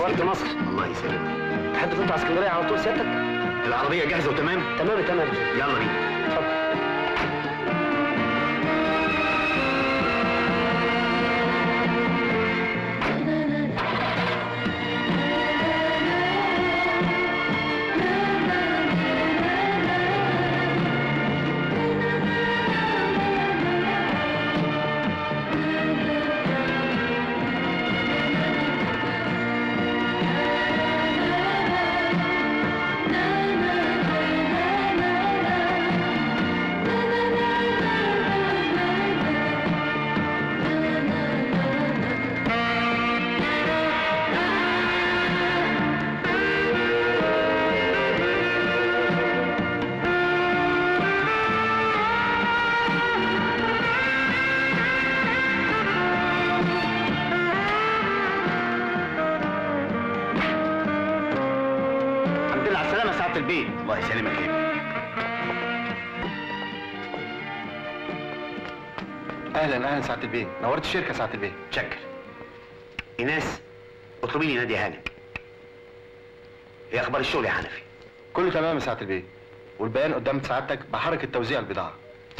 وصلت مصر الله يسلمك تحب تطلع اسكندريه على طول سيادتك العربيه جاهزه وتمام تمام تمام يلا بينا اتفضل الحمد لله على السلامه سعاده البيت الله يسلمك يا ابني اهلا اهلا سعاده البيه نورت الشركه سعاده البيه شكر ايناس اطلبي لي نادي هانم ايه اخبار الشغل يا حنفي كله تمام يا سعاده البيه والبيان قدام سعادتك بحركه توزيع البضاعه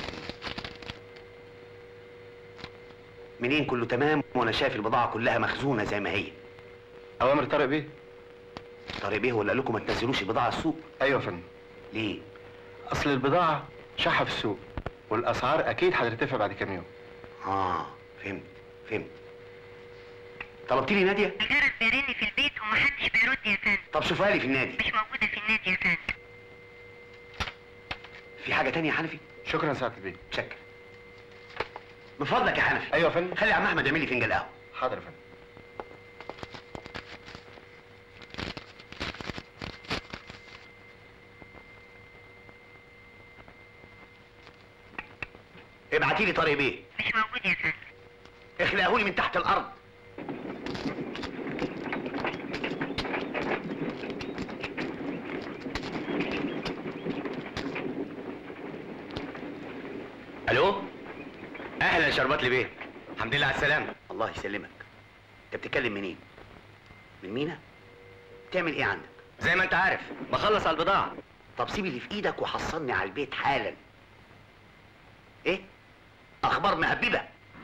منين كله تمام وانا شايف البضاعه كلها مخزونه زي ما هي اوامر طارق بيه طارق بيه ولا لكم ما تنزلوش البضاعه السوق ايوه يا فندم ليه اصل البضاعه شحه في السوق والاسعار اكيد هترتفع بعد كام يوم اه فهمت فهمت طلبتي لي ناديه الجرس بيرن في البيت ومحدش بيرد يا فندم طب شوفها لي في النادي مش موجودة في النادي يا فندم في حاجه تانية يا حنفي شكرا سعاده البيه شكر من فضلك يا حنفي ايوه يا فندم خلي عم احمد يعمل لي فنجان قهوه حاضر يا فندم ابعتي لي طارق بيه مش موجود يا فندم اخلقهولي من تحت الارض الو اهلا يا شربات لي بيه الحمد لله على السلامه الله يسلمك انت بتتكلم منين من مينا بتعمل ايه عندك زي ما انت عارف بخلص على البضاعة طب سيب اللي في ايدك وحصلني على البيت حالا ايه اخبار مهببه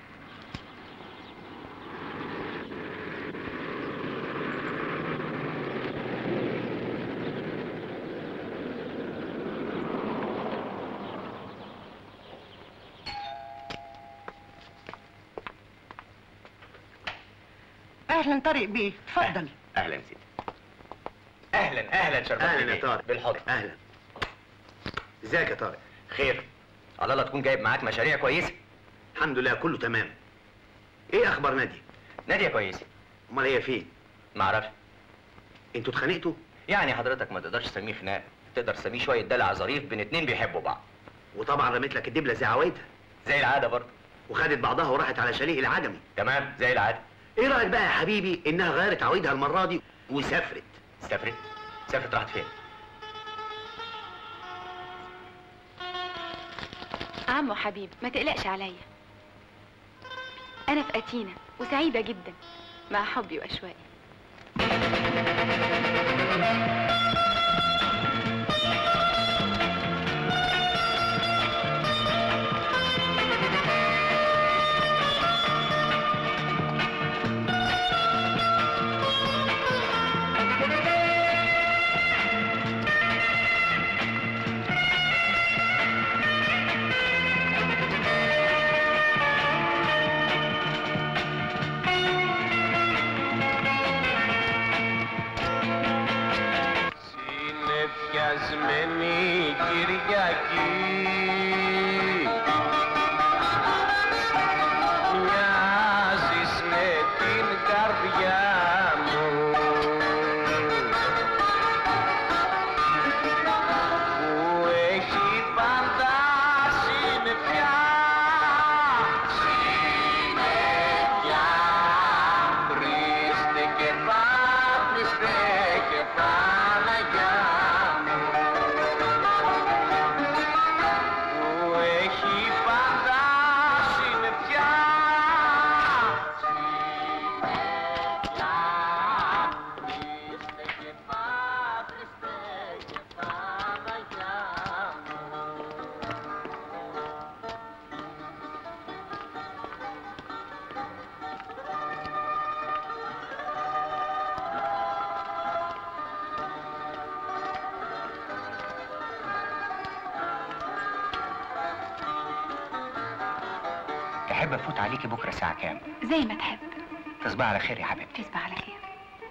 اهلا طارق بيه اتفضل اهلا سيدي اهلا اهلا شربت اهلا يا طارق بالحضن اهلا ازيك يا طارق خير على الله تكون جايب معاك مشاريع كويسة الحمد لله كله تمام ايه اخبار ناديه نادية كويسة امال هي فين ما اعرفش انتوا اتخانقتوا يعني حضرتك ما تقدرش تسميه خناق تقدر تسميه شوية دلع ظريف بين اتنين بيحبوا بعض وطبعا رميت لك الدبله زي عوايدها زي العادة برضه وخدت بعضها وراحت على شاليه العجمي تمام زي العادة ايه رايك بقى يا حبيبي انها غيرت عوايدها المره دي وسافرت سافرت سافرت راحت فين عمو حبيب ما تقلقش عليا أنا في أتينا وسعيدة جدا مع حبي وأشواقي Συνεφιασμένη Κυριακή Μοιάζεις με την καρδιά μου που έχει πάντα συννεφιά Συννεφιά Χριστέ και Χριστέ και Παναγιά μου που تحب افوت عليكي بكره الساعه كام زي ما تحب تصبح على خير يا حبيبتي تصبح على خير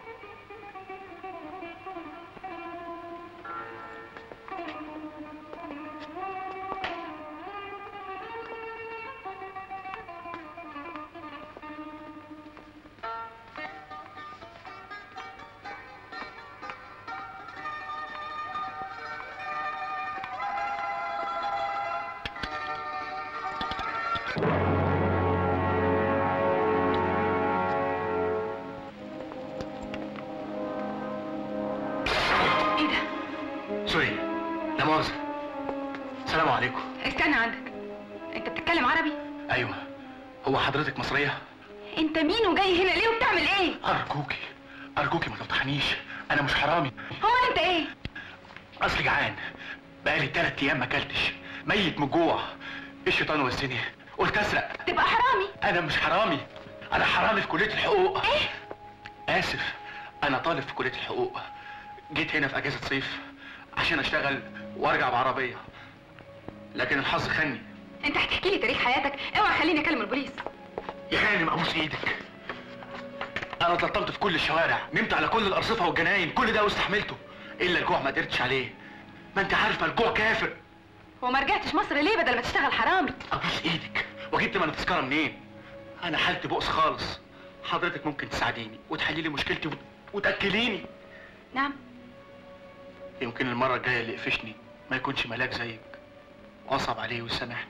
ايه ده سوري لا مؤاخذة السلام عليكم استنى عندك انت بتتكلم عربي ايوه هو حضرتك مصرية؟ انت مين وجاي هنا ليه وبتعمل ايه ارجوكي ارجوكي ما تفضحنيش انا مش حرامي امال انت ايه اصلي جعان بقالي تلات ايام ما اكلتش ميت من الجوع الشيطان وسني قلت اسرق تبقى حرامي انا مش حرامي انا حرامي في كليه الحقوق ايه اسف انا طالب في كليه الحقوق جيت هنا في اجازه صيف عشان اشتغل وارجع بعربيه لكن الحظ خاني انت هتحكي لي تاريخ حياتك اوعى خليني اكلم البوليس يا خانم ابوس ايدك انا اتلطمت في كل الشوارع نمت على كل الارصفه والجناين كل ده واستحملته الا الجوع ما قدرتش عليه ما انت عارفه الجوع كافر وما رجعتش مصر ليه بدل ما تشتغل حرامي ابوس ايدك وجبت من التذكره منين انا حالتي بؤس خالص حضرتك ممكن تساعديني وتحلي لي مشكلتي وت- وتاكليني نعم يمكن المره الجايه اللي يقفشني ما يكونش ملاك زيك واصعب عليه ويسامحني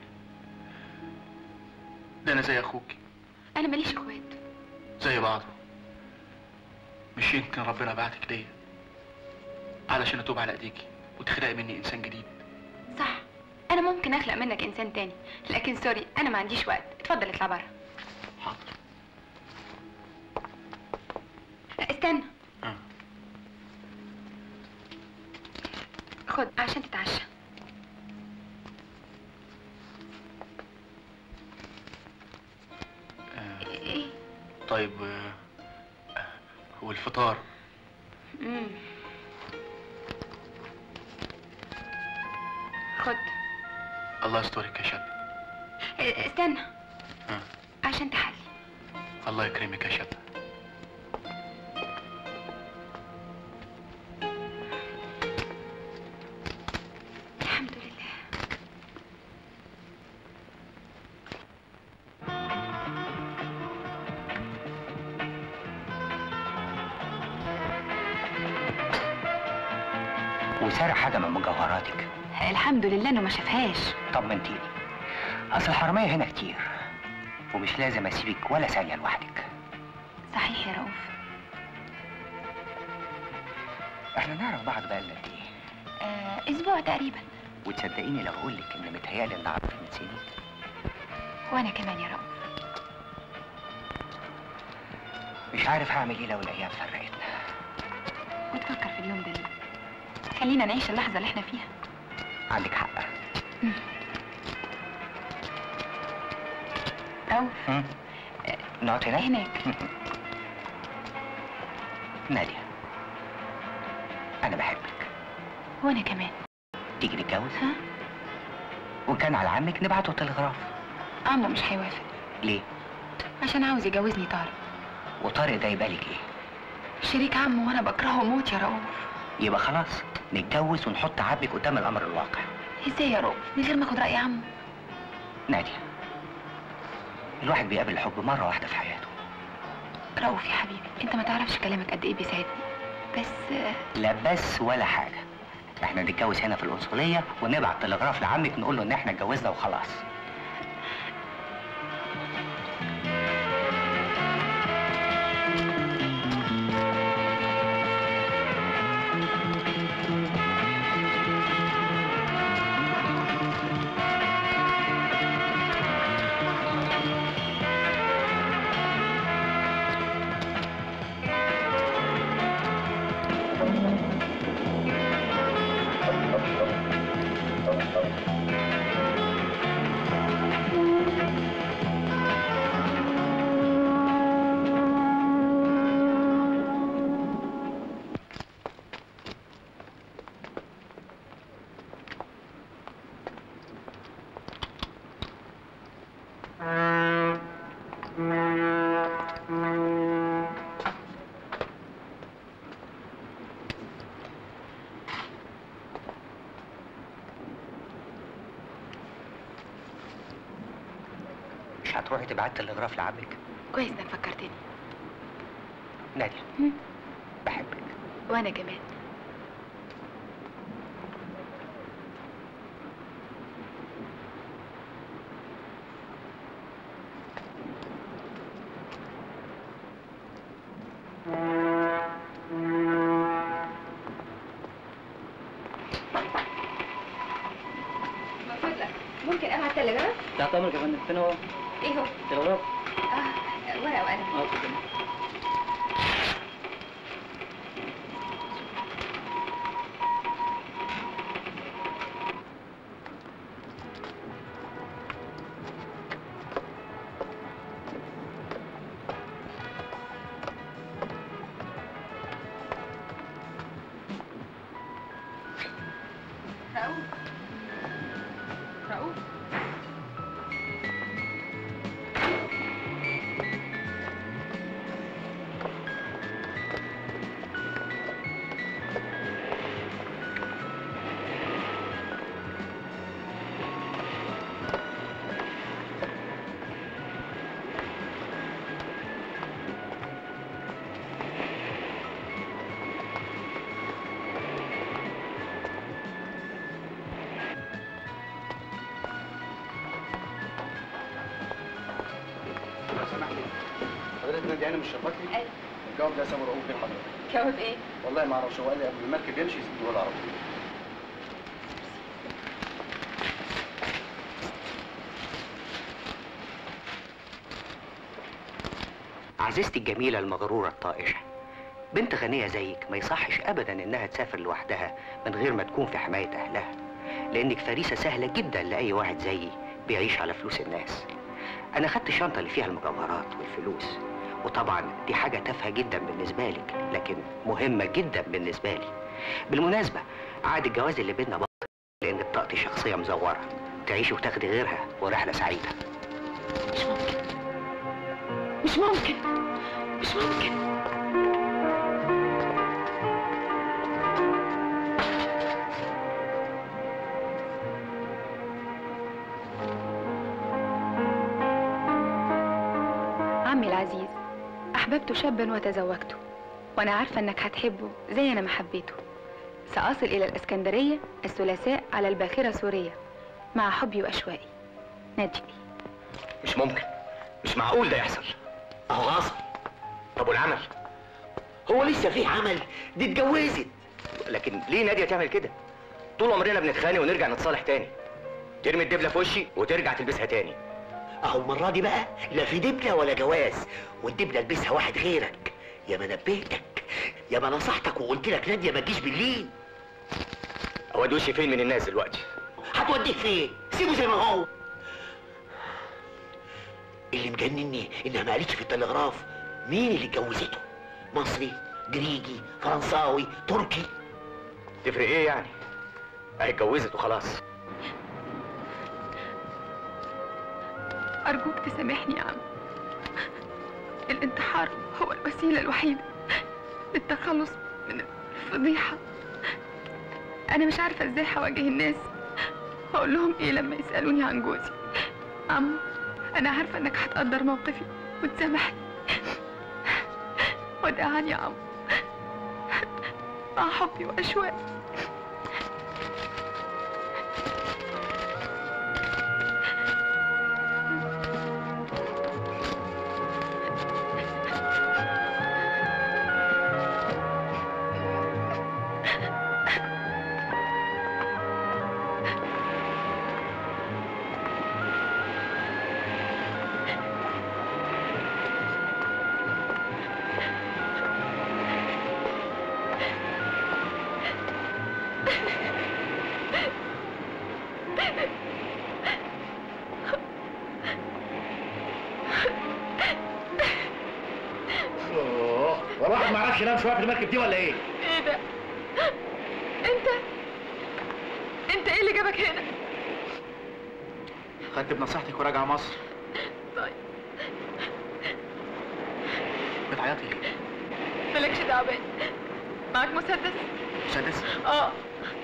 ده انا زي اخوكي انا ماليش اخوات زي بعضه مش يمكن ربنا بعتك ليا علشان اتوب على ايديكي وتخلقي مني انسان جديد صح انا ممكن اخلق منك انسان تاني لكن سوري انا ما عنديش وقت اتفضل اطلع بره حاضر استنى آه. خد عشان تتعشى آه. ايه طيب آه، آه، والفطار مم. خد الله يسترك يا شاب اه، استنى آه. عشان تحلي الله يكرمك يا شاب الحمد لله وسرق حاجه من مجوهراتك الحمد لله انه ما شافهاش طمنتيني اصل الحراميه هنا كتير ومش لازم اسيبك ولا ثانيه لوحدك صحيح يا رؤوف احنا نعرف بعض بقالنا قد ايه آه اسبوع تقريبا وتصدقيني لو اقول لك ان متهيالي ان اعرفك من سنين وانا كمان يا رؤوف مش عارف هعمل ايه لو الايام فرقتنا وتفكر في اليوم ده ليه خلينا نعيش اللحظه اللي احنا فيها عندك حق رؤوف هم؟ نقعد هناك هناك ناديه انا بحبك وانا كمان تيجي نتجوز ها وان كان على عمك نبعته تلغراف عمو مش هيوافق ليه عشان عاوز يجوزني طارق وطارق ده يبقى لك ايه شريك عمو وانا بكرهه موت يا رؤوف يبقى خلاص نتجوز ونحط عبك قدام الامر الواقع ازاي يا رؤوف من غير ما اخد راي عمو ناديه الواحد بيقابل الحب مره واحده في حياته رؤوف يا حبيبي انت ما تعرفش كلامك قد ايه بيساعدني بس آه، لا بس ولا حاجه احنا نتجوز هنا في القنصليه ونبعت تلغراف لعمك نقول له ان احنا اتجوزنا وخلاص مش هتروحي تبعت تلغراف لعمك كويس انك فكرتني ناديه هم؟ بحبك وانا كمان من فضلك ممكن ابعت تلغراف؟ تحت امرك يا فندم فين هو؟ ايه هو؟ تلغراف اه ورقه وقلم اه اتفضل رؤوف رؤوف لو سمحت حضرتك نادي انا مش شربتني ايوه الجواب ده سامر رؤوف فين حضرتك جاوب ايه؟ والله ما اعرفش هو قال لي قبل المركب يمشي يسيبه العربي عزيزتي الجميلة المغرورة الطائشة بنت غنية زيك ما يصحش أبدا إنها تسافر لوحدها من غير ما تكون في حماية أهلها لأنك فريسة سهلة جدا لأي واحد زيي بيعيش على فلوس الناس أنا خدت الشنطة اللي فيها المجوهرات والفلوس وطبعا دي حاجة تافهة جدا بالنسبة لك لكن مهمة جدا بالنسبة لي بالمناسبة عقد الجواز اللي بينا باطل لأن بطاقتي شخصية مزورة تعيشي وتاخدي غيرها ورحلة سعيدة مش ممكن مش ممكن مش ممكن عمي العزيز أحببت شابا وتزوجته وأنا عارفة إنك هتحبه زي أنا ما حبيته سأصل إلى الإسكندرية الثلاثاء على الباخرة سوريا مع حبي وأشواقي نادي مش ممكن مش معقول ده يحصل اهو حصل طب والعمل هو لسه في عمل دي اتجوزت لكن ليه ناديه تعمل كده طول عمرنا بنتخانق ونرجع نتصالح تاني ترمي الدبله في وشي وترجع تلبسها تاني اهو المره دي بقى لا في دبله ولا جواز والدبله البسها واحد غيرك يا ما نبهتك يا ما نصحتك وقلت لك ناديه ما تجيش بالليل اودي وشي فين من الناس دلوقتي هتوديه فين سيبه زي ما هو اللي مجنني انها ما قالتش في التلغراف مين اللي اتجوزته مصري جريجي فرنساوي تركي تفرق ايه يعني اهي اتجوزت وخلاص أرجوك تسامحني يا عم الانتحار هو الوسيلة الوحيدة للتخلص من الفضيحة أنا مش عارفة إزاي هواجه الناس هقول لهم إيه لما يسألوني عن جوزي عم أنا عارفة إنك هتقدر موقفي وتسامحني وداعا يا عم مع حبي وأشواقي والواحد ما عرفش ينام شويه في المركب دي ولا ايه؟ ايه ده؟ انت انت ايه اللي جابك هنا؟ خدت بنصيحتك وراجع مصر طيب بتعيطي ليه؟ مالكش دعوة بيا معاك مسدس؟ مسدس اه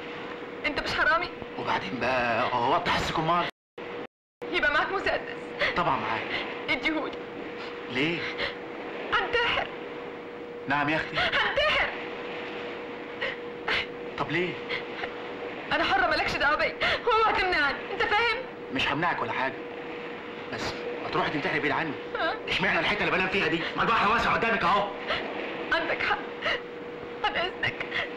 انت مش حرامي؟ وبعدين بقى هو وضح حسك امال يبقى معاك مسدس طبعا معاك اديهولي ليه هنتحر نعم يا اختي هنتحر طب ليه انا حرة مالكش دعوة بيا هو هتمنعني انت فاهم؟ مش همنعك ولا حاجه بس ما تروحي تنتحري بعيد عني ها؟ اشمعنى الحته اللي بنام فيها دي ما البحر واسع قدامك اهو عندك حق عن اذنك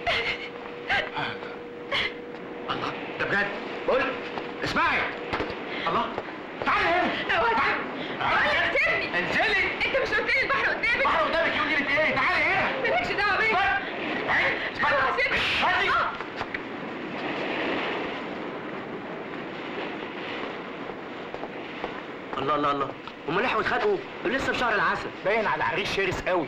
الله ده بجد قول اسمعي الله تعالي هنا اوعى اوعى تسيبني انزلي انت مش قلت لي البحر قدامك البحر قدامك يقول لك ايه تعالي هنا مالكش دعوة بيا اسمعي اوعى سيبني هاتي آه. الله الله الله هم لحقوا يتخانقوا دول لسه في شهر العسل باين على عريس شرس قوي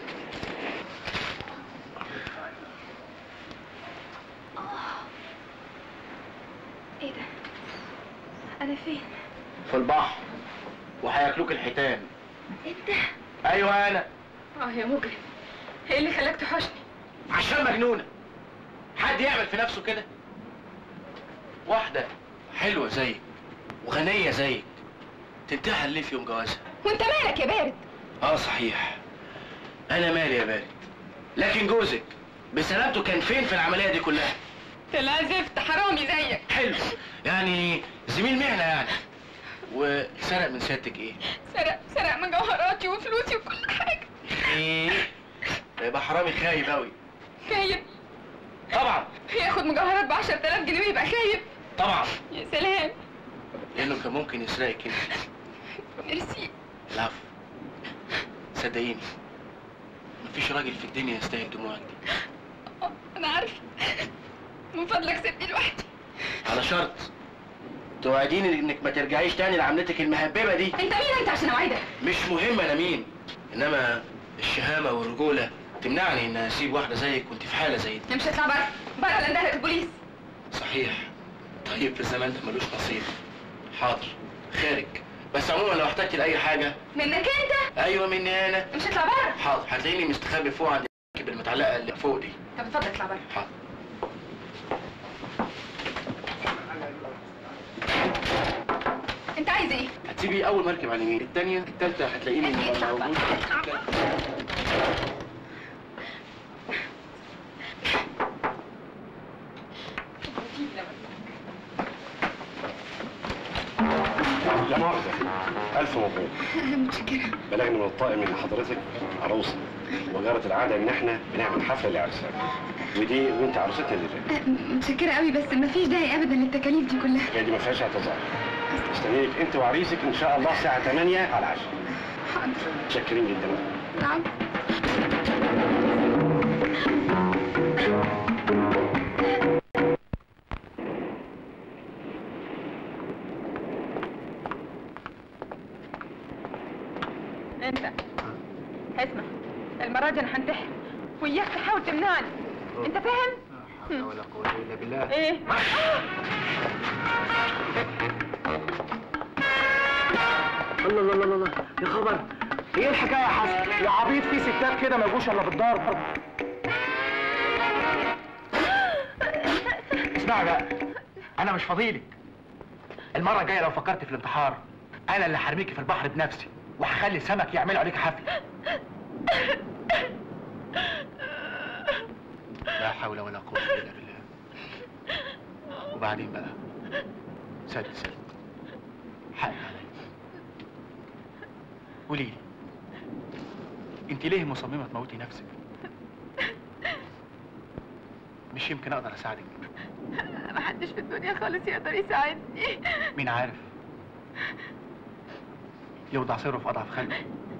ايه ده؟ انا فين؟ في البحر وهياكلوك الحيتان انت؟ ايوه انا اه يا مجرم ايه اللي خلاك توحشني؟ عشان مجنونه حد يعمل في نفسه كده واحده حلوه زيك وغنيه زيك تنتحل ليه في يوم جوازها وانت مالك يا بارد؟ اه صحيح انا مالي يا بارد لكن جوزك بسلامته كان فين في العمليه دي كلها طلع زفت حرامي زيك حلو يعني زميل مهنه يعني وسرق من سيادتك ايه سرق سرق مجوهراتي وفلوسي وكل حاجة ايه ده يبقى حرامي خايب اوي خايب طبعا ياخد مجوهرات ب 10000 جنيه ويبقى خايب طبعا يا سلام لانه كان ممكن يسرقك انت ميرسي العفو صدقيني مفيش راجل في الدنيا يستاهل دموعك دي آه، انا عارفه من فضلك سيبني لوحدي على شرط توعديني انك ما ترجعيش تاني لعملتك المهببه دي انت مين انت عشان اوعدك مش مهم انا مين انما الشهامه والرجوله تمنعني ان اسيب واحده زيك وانت في حاله زي دي انا مش هطلع بره بره لندهة البوليس صحيح طيب في الزمان ده ملوش نصيب حاضر خارج بس عموما لو احتجت لاي حاجه منك انت ايوه مني انا مش هطلع بره حاضر هتلاقيني مستخبي فوق عند الكب المتعلقه اللي فوق دي طب اتفضل اطلع بره حاضر انت عايز ايه؟ هتسيبي اول مركب على اليمين الثانيه الثالثه هتلاقيني هاتي اطلع بره موجود اطلع بره لا مؤاخذة ألف مبروك متشكرة بلغني من الطاقم إن حضرتك عروسة وجرت العادة إن إحنا بنعمل حفلة لعرسك ودي وأنت عروستنا اللي فاتت متشكرة قوي بس مفيش داعي ابدا للتكاليف دي كلها الحكاية دي ما فيهاش اعتذار مستنيك أنت وعريسك إن شاء الله الساعة 8 على العشاء حاضر متشكرين جدا نعم انت اسمع المرة دي انا هنتحر وياك تحاول تمنعني انت فاهم؟ لا ولا قوه الا بالله ايه؟ الله الله الله الله يا خبر ايه الحكايه يا حسن يا عبيط في ستات كده ما يجوش الا بالضرب اسمعي بقى انا مش فضيلك المره الجايه لو فكرت في الانتحار انا اللي هرميكي في البحر بنفسي وهخلي السمك يعملوا عليك حفله لا حول ولا قوه الا بالله وبعدين بقى سد سد حق عليا قولي لي انت ليه مصممه تموتي نفسك مش يمكن اقدر اساعدك محدش في الدنيا خالص يقدر يساعدني مين عارف يوضع سره في اضعف خلقه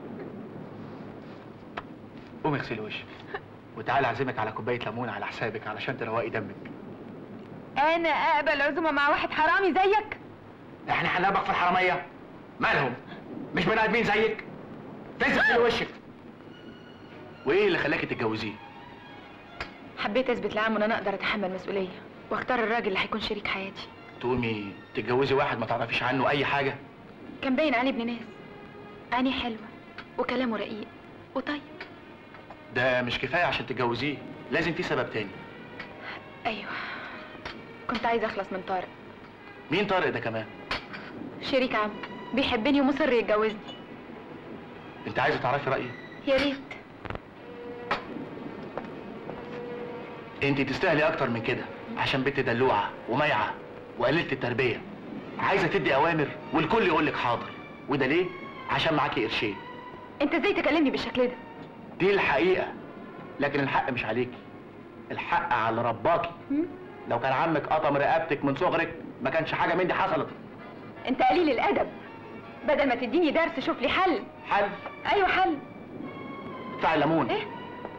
قومي اغسلي وشك وتعالى اعزمك على كوبايه ليمون على حسابك علشان تروقي دمك انا اقبل عزومة مع واحد حرامي زيك احنا هنلعبك في الحراميه مالهم مش بني ادمين زيك تغسلي وشك وايه اللي خلاكي تتجوزيه حبيت اثبت لعمو ان انا اقدر اتحمل مسؤولية واختار الراجل اللي هيكون شريك حياتي تقومي تتجوزي واحد ما تعرفيش عنه اي حاجه كان باين عليه ابن ناس عينيه حلوة وكلامه رقيق وطيب ده مش كفايه عشان تتجوزيه لازم في سبب تاني ايوه كنت عايزة اخلص من طارق مين طارق ده كمان شريك عم بيحبني ومصر يتجوزني انت عايزه تعرفي رايي يا ريت انت تستاهلي اكتر من كده عشان بنت دلوعه وميعه وقليله التربيه عايزه تدي اوامر والكل يقول لك حاضر وده ليه عشان معاكي قرشين انت ازاي تكلمني بالشكل ده دي الحقيقه لكن الحق مش عليكي الحق على اللي رباكي هم؟ لو كان عمك قطم رقبتك من صغرك ما كانش حاجه من دي حصلت انت قليل الادب بدل ما تديني درس شوف لي حل حل ايوه حل بتاع الليمون ايه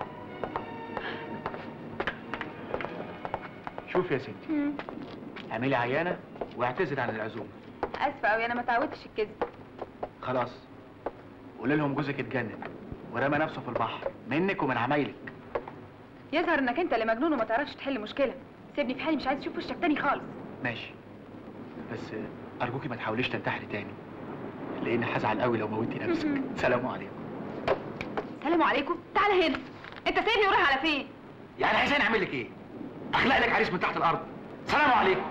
شوف يا ستي هم. اعملي عيانه واعتذري عن العزومه اسفه قوي انا ما تعودتش الكذب خلاص قولي لهم جوزك اتجنن ورمى نفسه في البحر منك ومن عمايلك يظهر انك انت اللي مجنون وما تعرفش تحل مشكله سيبني في حالي مش عايز اشوف وشك تاني خالص ماشي بس ارجوكي ما تحاوليش تنتحري تاني لان هزعل قوي لو موتي نفسك سلام عليكم سلام عليكم تعالى هنا انت سايبني ورايح على فين يعني عايزين اعمل لك ايه اخلق لك عريس من تحت الارض سلام عليكم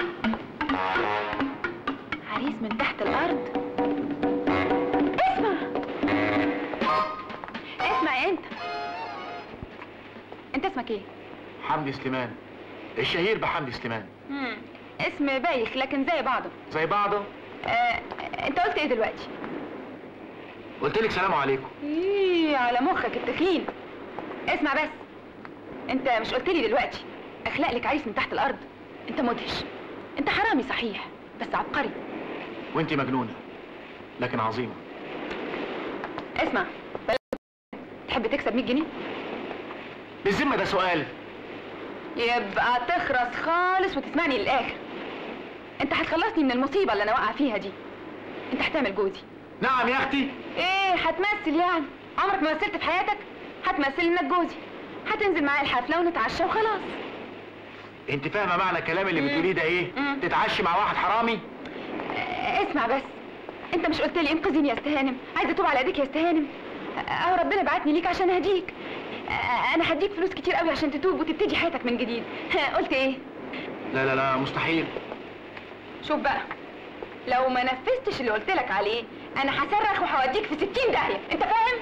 عريس من تحت الارض اسمع اسمع انت انت اسمك ايه حمدي سليمان الشهير بحمدي سليمان مم. اسم بايخ لكن زي بعضه زي بعضه آه، انت قلت ايه دلوقتي قلت لك سلام عليكم ايه على مخك التخين اسمع بس انت مش قلت لي دلوقتي اخلق لك عريس من تحت الارض انت مدهش انت حرامي صحيح بس عبقري وانت مجنونه لكن عظيمه اسمع بل... تحب تكسب 100 جنيه بالذمه ده سؤال يبقى تخرس خالص وتسمعني للاخر انت هتخلصني من المصيبه اللي انا واقعه فيها دي انت هتعمل جوزي نعم يا اختي ايه هتمثل يعني عمرك ما مثلت في حياتك هتمثل انك جوزي هتنزل معايا الحفله ونتعشى وخلاص انت فاهمه معنى الكلام اللي مم. بتقوليه ده ايه مم. تتعشي مع واحد حرامي آه، اسمع بس انت مش قلت لي انقذيني يا استهانم عايزه اتوب على ايديك يا استهانم آه، اهو ربنا بعتني ليك عشان اهديك آه، انا هديك فلوس كتير قوي عشان تتوب وتبتدي حياتك من جديد ها، قلت ايه لا لا لا مستحيل شوف بقى لو ما نفذتش اللي قلت لك عليه انا هصرخ وهوديك في 60 داهيه انت فاهم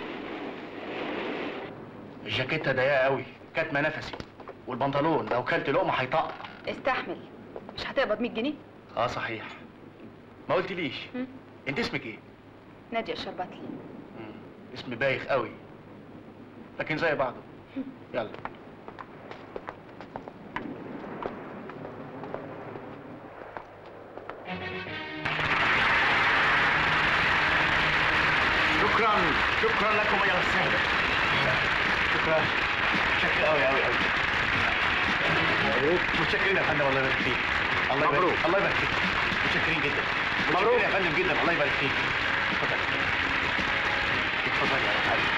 الجاكيته ضيقه قوي كاتمه نفسي والبنطلون لو كلت لقمه هيطق استحمل مش هتقبض 100 جنيه اه صحيح ما قلتليش مم. انت اسمك ايه ناديه الشربتلي مم. اسم بايخ قوي لكن زي بعضه يلا شكرا شكرا لكم يا السادة شكرا شكرا قوي قوي قوي متشكرين يا فندم الله يبارك فيك الله يبارك مبروك. الله يبارك فيك متشكرين جدا مبروك يا فندم جدا الله يبارك فيك اتفضل اتفضل يا حبيبي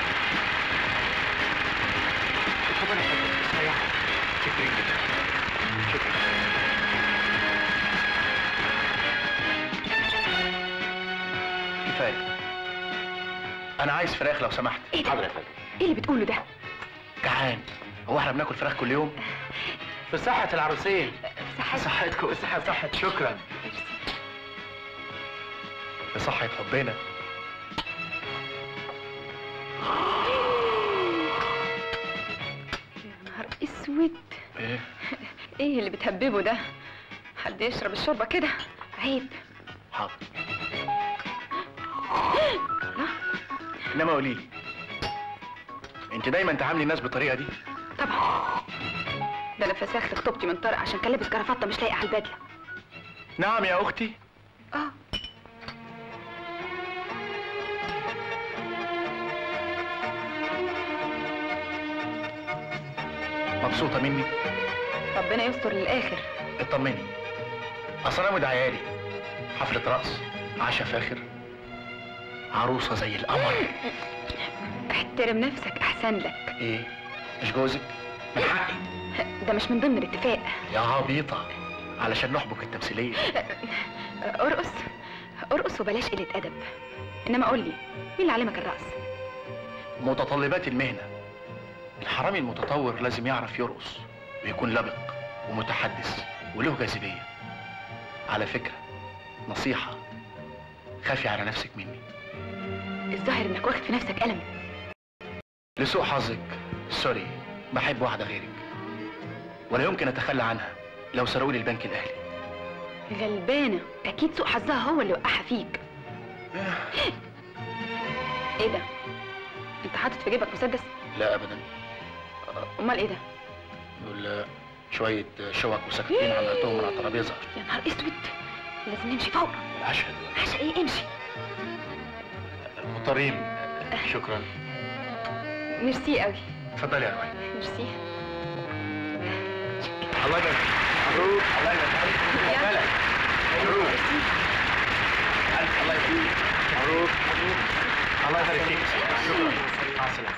اتفضل يا فندم استريح متشكرين جدا شكرا كفايه انا عايز فراخ لو سمحت ايه ده؟ حاضر يا فندم ايه اللي بتقوله ده جعان هو احنا بناكل فراخ كل يوم في صحة العروسين صحيح صحتكم صحة صحة شكرا بصحة حبنا يا نهار اسود ايه ايه اللي بتهببه ده حد يشرب الشوربه كده عيب حاضر انما قولي لي انت دايما تعاملي الناس بالطريقه دي طبعا ده انا فسخت خطوبتي من طارق عشان كان لابس كرافته مش لايقه على البدله نعم يا اختي اه مبسوطه مني ربنا يستر للاخر اطمني اصل انا مدعيالي حفله رقص عشاء فاخر عروسه زي القمر احترم نفسك احسن لك ايه مش جوزك من حقي ده مش من ضمن الاتفاق يا عبيطه علشان نحبك التمثيليه ارقص ارقص وبلاش قله ادب انما قول لي مين اللي علمك الرقص متطلبات المهنة الحرامي المتطور لازم يعرف يرقص ويكون لبق ومتحدث وله جاذبية على فكرة نصيحة خافي على نفسك مني الظاهر انك واخد في نفسك قلم لسوء حظك سوري بحب واحده غيرك ولا يمكن اتخلى عنها لو سرقوا لي البنك الاهلي غلبانه اكيد سوء حظها هو اللي وقعها فيك ايه ده انت حاطط في جيبك مسدس لا ابدا امال ايه ده دول شويه شوك وسكاكين عملتهم من على الترابيزه يا نهار اسود لازم نمشي فوق اشهد عشان ايه امشي مضطرين شكرا ميرسي قوي اتفضلي يا روحي ميرسي الله يبارك مبروك الله يبارك يلا. مبروك ألف الله يبارك مبروك مبروك الله يبارك فيك شكرا مع السلامه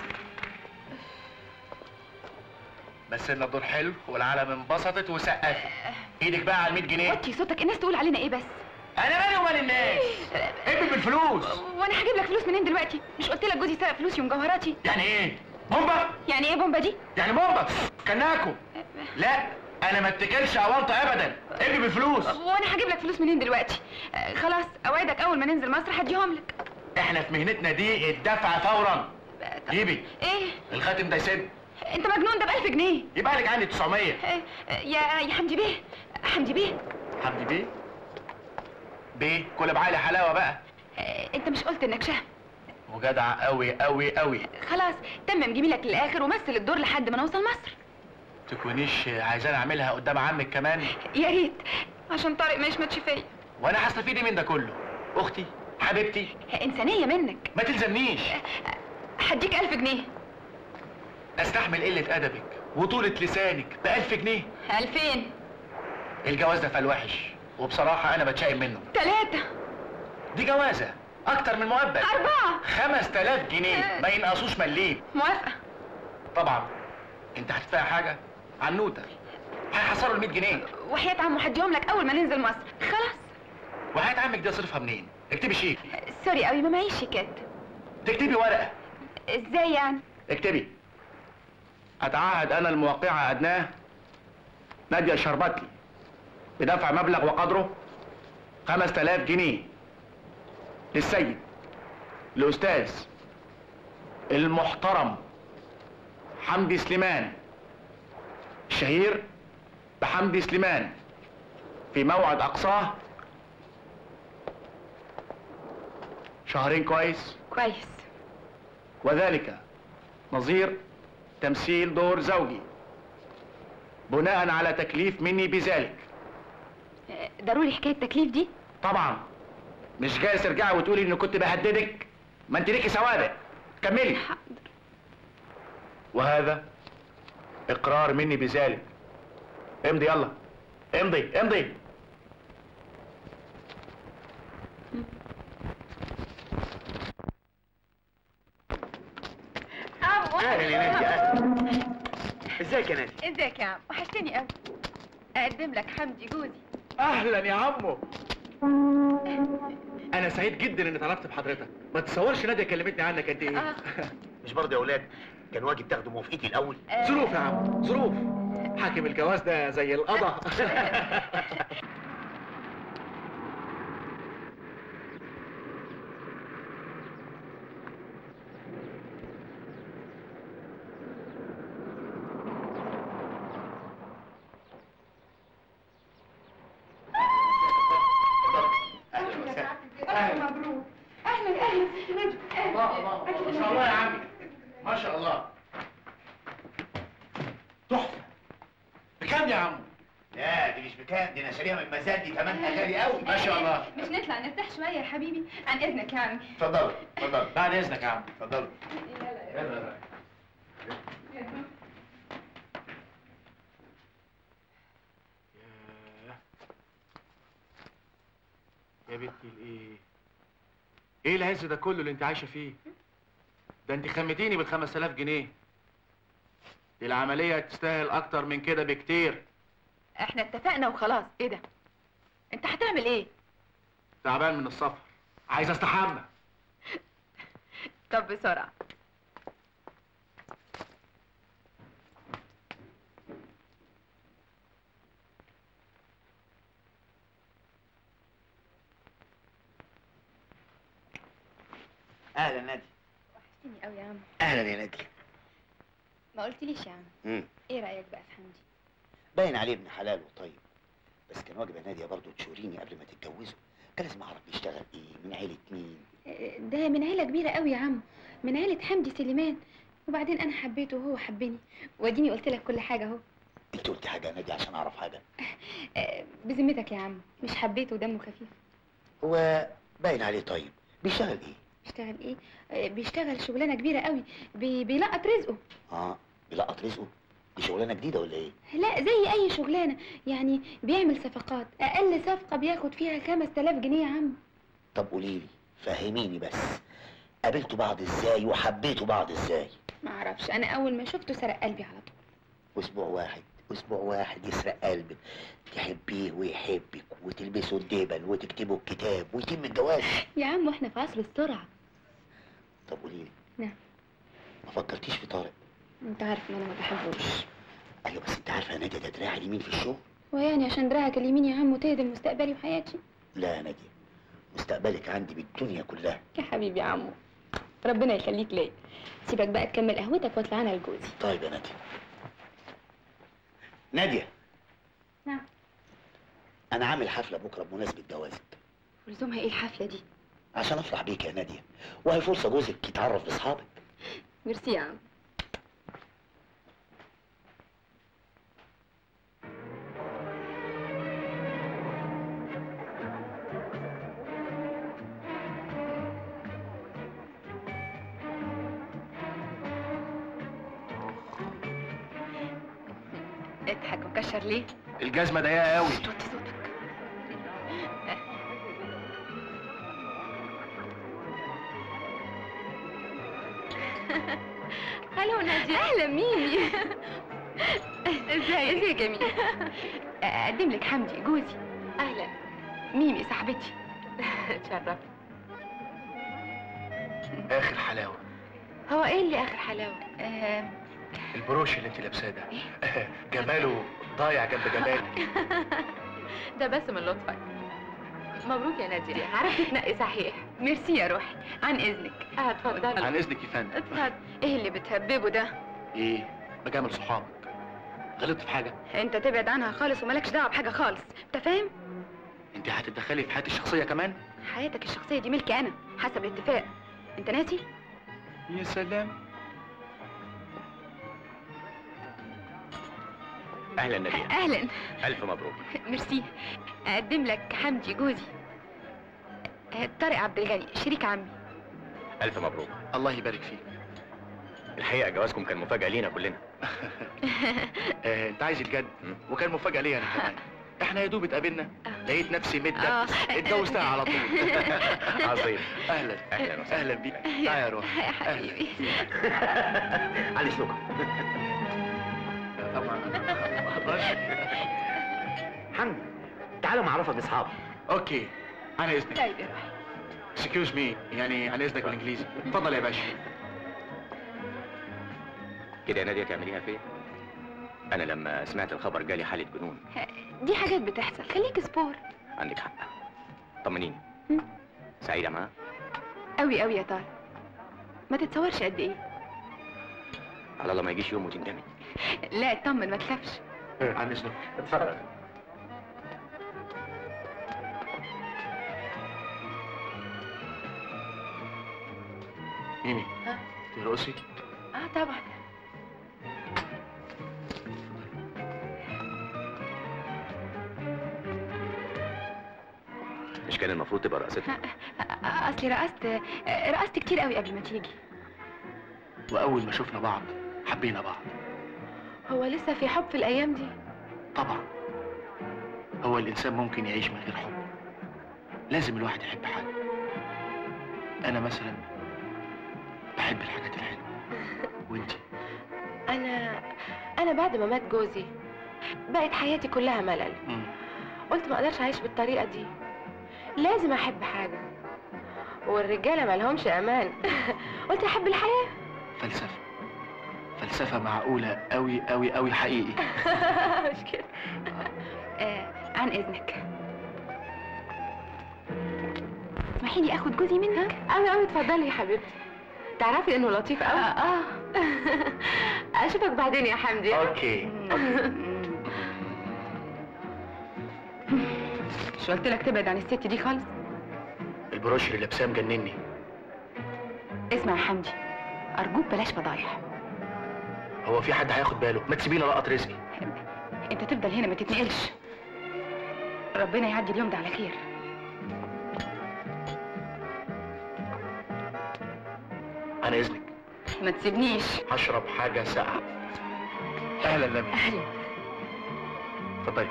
مثلنا الدور حلو والعالم انبسطت وسقفت ايدك بقى على ال 100 جنيه وطي صوتك الناس تقول علينا ايه بس انا مالي ومال الناس ابن بالفلوس وانا هجيب لك فلوس منين دلوقتي مش قلت لك جوزي سرق فلوسي ومجوهراتي يعني ايه بومبا يعني ايه بومبا دي يعني بومبا كناكو لا انا ما اتكلش عوانطه ابدا ابني بالفلوس وانا هجيب لك فلوس منين دلوقتي آه، خلاص اوعدك اول ما ننزل مصر هديهم لك احنا في مهنتنا دي الدفع فورا جيبي ايه الخاتم ده يسد انت مجنون ده ب 1000 جنيه يبقى لك عندي 900 آه، آه، يا يا حمدي بيه حمدي بيه حمدي بيه بيه كل بعقلي حلاوه بقى آه، انت مش قلت انك شهم وجدع قوي قوي قوي خلاص تمم جميلك للاخر ومثل الدور لحد ما نوصل مصر تكونيش عايزاني اعملها قدام عمك كمان يا ريت عشان طارق ما يشمتش فيا وانا هستفيد إيه من ده كله اختي حبيبتي انسانيه منك ما تلزمنيش هديك 1000 جنيه استحمل قله ادبك وطولة لسانك ب 1000 جنيه 2000 الجواز ده فالوحش وبصراحه انا بتشائم منه ثلاثة دي جوازه اكتر من مؤبد أربعة 5000 جنيه ما ينقصوش مليم موافقة طبعا انت هتدفع حاجه عنوته هيحصلوا ال 100 جنيه وحياة عمو هديهم لك أول ما ننزل مصر خلاص وحياة عمك دي اصرفها منين اكتبي شيك سوري قوي ما معيش شيكات تكتبي ورقه ازاي يعني اكتبي اتعهد انا الموقعه ادناه ناديه الشربتلي بدفع مبلغ وقدره 5000 جنيه للسيد الاستاذ المحترم حمدي سليمان الشهير بحمدي سليمان في موعد اقصاه شهرين كويس كويس وذلك نظير تمثيل دور زوجي بناء على تكليف مني بذلك آه، ضروري حكاية التكليف دي طبعا مش جاي ترجعي وتقولي اني كنت بهددك ما انت ليكي سوابق كملي حاضر وهذا اقرار مني بذلك امضي يلا امضي امضي عمو اهلا يا نادي اهلا ازيك يا نادي ازيك يا عم وحشتني قوي اقدم لك حمدي جوزي اهلا يا عمو انا سعيد جدا اني اتعرفت بحضرتك ما تصورش ناديه كلمتني عنك قد ايه آه. مش برضه يا اولاد كان واجب تاخدوا موافقتي الاول آه، ظروف يا عم ظروف حاكم الجواز ده زي القضا أهلا مبروك أهلا أهلا الله الله ما شاء الله يا عمي ما شاء الله تحفه بكام يا عم لا دي مش بكام دي انا شاريها من مزاد دي ثمنها غالي قوي ما شاء الله مش نطلع نرتاح شوية يا حبيبي عن إذنك يا عمي اتفضلوا اتفضلوا بعد اذنك يا عم اتفضلوا يلا يلا يا بنتي الايه ايه العز ده كله اللي انت عايشه فيه ده انت خمتيني بال 5000 جنيه دي العمليه تستاهل اكتر من كده بكتير احنا اتفقنا وخلاص ايه ده انت هتعمل ايه تعبان من السفر عايز استحمى طب بسرعة اهلا نادي وحشتني قوي يا عم اهلا يا نادي ما قلتليش يا عم امم ايه رايك بقى في حمدي باين عليه ابن حلال وطيب بس كان واجب يا ناديه برضه تشوريني قبل ما تتجوزوا كان لازم اعرف بيشتغل ايه من عيله مين آه، ده من عيله كبيره قوي يا عم من عيله حمدي سليمان وبعدين انا حبيته وهو حبني واديني قلت لك كل حاجه اهو انت قلت حاجه يا نادي عشان اعرف حاجه آه، بذمتك يا عم مش حبيته ودمه خفيف هو باين عليه طيب بيشتغل ايه بيشتغل ايه آه، بيشتغل شغلانه كبيره قوي بي... بيلقط رزقه اه بيلقط رزقه دي شغلانه جديده ولا ايه لا زي اي شغلانه يعني بيعمل صفقات اقل صفقه بياخد فيها 5000 جنيه يا عم طب قولي لي فهميني بس قابلتوا بعض ازاي وحبيتوا بعض ازاي ما اعرفش انا اول ما شفته سرق قلبي على طول اسبوع واحد اسبوع واحد يسرق قلبك تحبيه ويحبك وتلبسوا الدبل وتكتبوا الكتاب ويتم الجواز يا عم واحنا في عصر السرعه طب قولي لي نعم ما فكرتيش في طارق انت عارف ان انا ما بحبوش ايوه بس انت عارفه يا ناديه ده دراعي اليمين في الشغل ويعني عشان دراعك اليمين يا عم وتهدم مستقبلي وحياتي لا يا ناديه مستقبلك عندي بالدنيا كلها يا حبيبي يا عمو ربنا يخليك ليا سيبك بقى تكمل قهوتك واطلع انا لجوزي طيب يا ناديه ناديه نعم انا عامل حفله بكره بمناسبه جوازك ولزومها ايه الحفله دي عشان افرح بيك يا ناديه وهي فرصه جوزك يتعرف باصحابك ميرسي يا عم اضحك وكشر ليه؟ الجزمه ضيقه قوي توطي صوتك الو نادية اهلا ميمي ازاي ازيك يا ميمي اقدم لك حمدي جوزي اهلا ميمي صاحبتي اتشرفت اخر حلاوه هو ايه اللي اخر حلاوه آه البروش اللي انت لابساه ده جماله ضايع جنب جمالك ده بس من لطفك مبروك يا نادية عرفت تنقي صحيح ميرسي يا روحي عن اذنك اه اتفضل عن اذنك يا فندم اتفضل ايه اللي بتهببه ده ايه بجامل صحابك غلطت في حاجه انت تبعد عنها خالص ومالكش دعوه بحاجه خالص انت فاهم انت هتتدخلي في حياتي الشخصيه كمان حياتك الشخصيه دي ملكي انا حسب الاتفاق انت ناسي يا سلام اهلا نبيل اهلا الف مبروك ميرسي اقدم لك حمدي جوزي آه، طارق عبد الغني شريك عمي الف مبروك الله يبارك فيك الحقيقه جوازكم كان مفاجاه لينا كلنا آه، انت عايز الجد وكان مفاجاه ليا انا كمان احنا يا دوب اتقابلنا لقيت نفسي مدة آه. اتجوزتها على طول عظيم اهلا اهلا وسهلا اهلا بيك تعال يا روح يا حبيبي علي سلوكك طبعا ما اقدرش حمدي تعالى معرفك باصحابك اوكي انا اذنك طيب يا روحي اكسكيوز مي يعني عن اذنك بالانجليزي اتفضل يا باشا كده يا ناديه تعمليها فيا انا لما سمعت الخبر جالي حاله جنون دي حاجات بتحصل خليك سبور عندك حق طمنيني هم؟ سعيده معاه قوي قوي يا طارق ما تتصورش قد ايه على الله ما يجيش يوم وتندمي لا اطمن ما تخافش عن اذنك اتفضل ميمي ها؟ ترقصي اه طبعا مش كان المفروض تبقى رقصتنا آه، اصلي رقصت آه، رقصت كتير قوي قبل ما تيجي واول ما شفنا بعض حبينا بعض هو لسه في حب في الايام دي طبعا هو الانسان ممكن يعيش من غير حب لازم الواحد يحب حاجه انا مثلا بحب الحاجات الحلوه وانتي انا انا بعد ما مات جوزي بقت حياتي كلها ملل مم. قلت ما اقدرش اعيش بالطريقه دي لازم احب حاجه والرجاله مالهمش امان قلت احب الحياه فلسفه فلسفه معقوله قوي قوي قوي حقيقي مش كده آه عن اذنك اسمحي تسمحي اخد جوزي منك قوي قوي اتفضلي يا حبيبتي تعرفي انه لطيف قوي اه اشوفك بعدين يا حمدي اوكي مش قلت لك تبعد عن الست دي خالص البروش اللي لابساه مجنني اسمع يا حمدي ارجوك بلاش فضايح هو في حد هياخد باله ما تسيبيني لقط رزقي انت تفضل هنا ما تتنقلش ربنا يعدي اليوم ده على خير انا اذنك ما تسيبنيش هشرب حاجه ساقعه اهلا لمي اهلا اتفضلي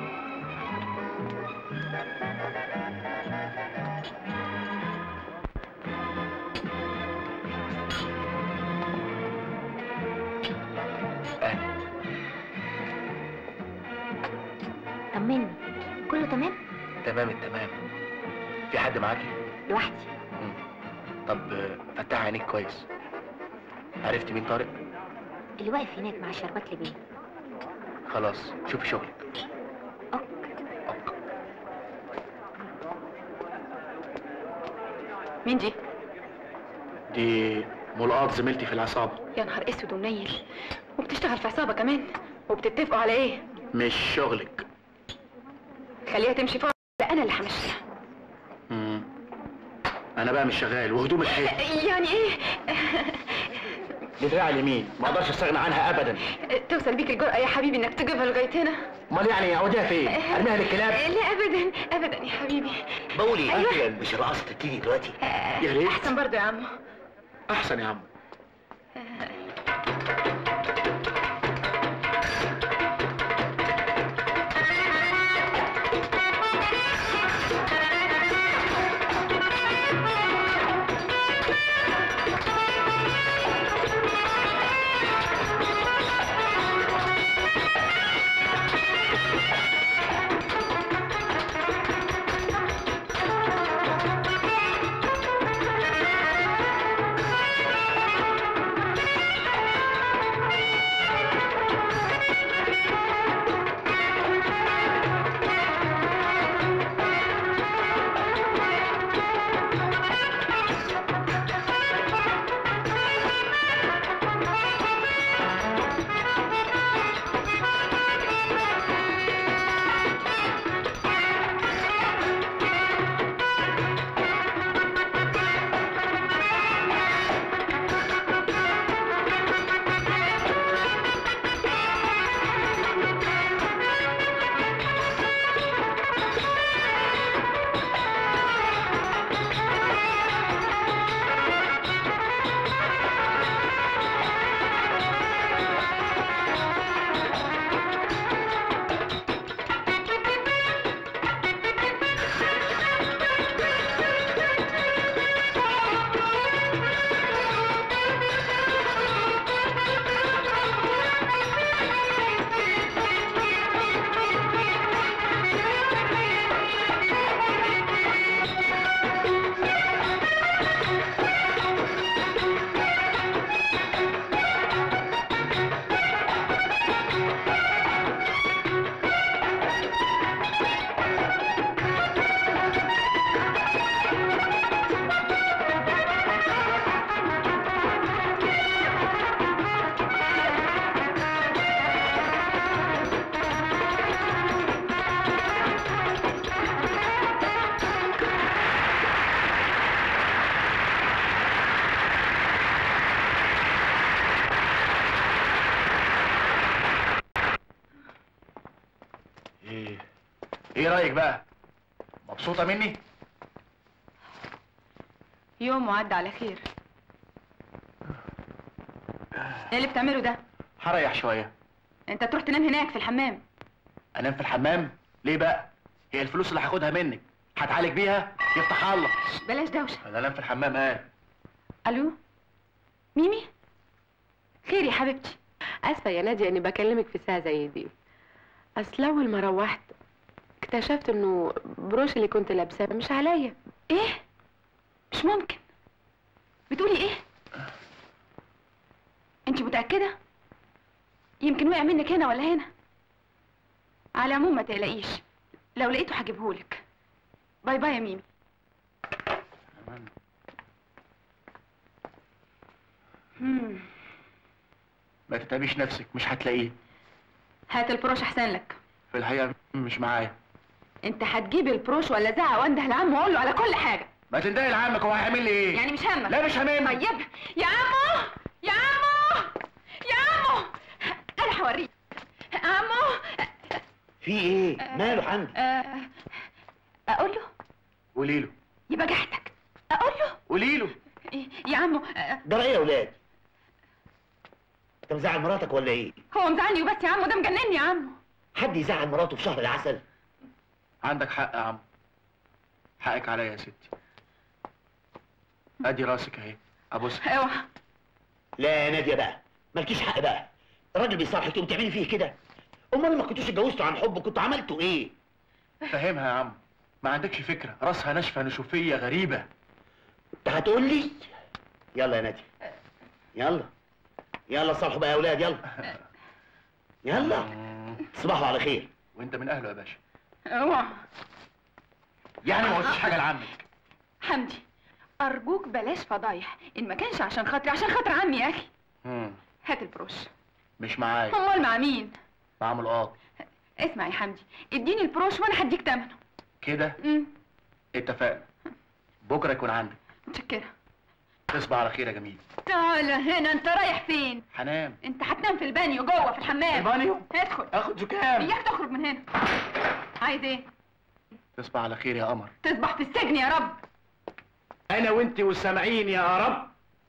اهلا طمني كله تمام تمام التمام في حد معاكي لوحدي طب آه، فتحي عينيك كويس عرفتي مين طارق اللي واقف هناك مع الشربات لبيه خلاص شوفي شغلك مين دي دي ملقاط زميلتي في العصابه يا نهار اسود ومنيل وبتشتغل في عصابه كمان وبتتفقوا على ايه مش شغلك خليها تمشي فوق لا انا اللي همشيها مم. انا بقى مش شغال وهدومك اهي يعني ايه دي دراع اليمين ما اقدرش استغنى عنها ابدا توصل بيك الجرأة يا حبيبي انك تجيبها لغايه هنا امال يعني اوديها فين ارميها للكلاب لا ابدا ابدا يا حبيبي بقولي أيوة. مش الرقصه تبتدي دلوقتي يا ريت احسن برضه يا عمو احسن يا عم ايه ايه رايك بقى مبسوطه مني يوم وعدى على خير ايه اللي بتعمله ده هريح شويه انت تروح تنام هناك في الحمام انام في الحمام ليه بقى هي الفلوس اللي هاخدها منك هتعالج بيها يفتح الله بلاش دوشه انا انام في الحمام قال الو ميمي خير يا حبيبتي اسفه يا ناديه اني بكلمك في ساعه زي دي اصل اول ما روحت اكتشفت انه بروش اللي كنت لابساه مش عليا ايه مش ممكن بتقولي ايه انت متاكده يمكن وقع منك هنا ولا هنا على العموم ما تقلقيش لو لقيته هجيبهولك باي باي يا ميمي عنه مم. ما تتعبيش نفسك مش هتلاقيه هات البروش احسن لك في الحقيقه مش معايا انت هتجيب البروش ولا زعق وانده لعم واقول له على كل حاجه ما تندهي لعمك هو هيعمل لي ايه يعني مش همك لا مش همني طيب يا عمو يا عمو يا عمو انا هوريك عمو في ايه ماله حمدي آه، اقول له قولي له يبقى جحتك اقول له قولي له يا عمو آه، ده ايه يا ولاد انت مزعل مراتك ولا ايه هو مزعلني وبس يا عمو ده مجنني يا عمو حد يزعل مراته في شهر العسل عندك حق يا عم حقك عليا يا ستي ادي راسك اهي ابوسها اوعى لا يا ناديه بقى مالكيش حق بقى الراجل بيصالحك تقوم تعملي فيه كده امال ما كنتوش اتجوزتوا عن حب كنتوا عملتوا ايه فهمها يا عم ما عندكش فكره راسها ناشفه نشوفيه غريبه انت هتقول لي يلا يا ناديه يلا يلا صالحوا بقى يا اولاد يلا يلا تصبحوا على خير وانت من اهله يا باشا اوعى يعني ما قلتش حاجه لعمك حمدي ارجوك بلاش فضايح ان ما كانش عشان خاطري عشان خاطر عمي يا اخي مم. هات البروش مش معايا امال مع مين بعمل اه اسمع يا حمدي اديني البروش وانا هديك ثمنه كده امم اتفقنا بكره يكون عندك متشكره تصبح على خير يا جميل تعال هنا انت رايح فين هنام انت هتنام في البانيو جوه في الحمام البانيو؟ ادخل اخد زكام اياك تخرج من هنا عايز ايه تصبح على خير يا قمر تصبح في السجن يا رب انا وانت والسامعين يا رب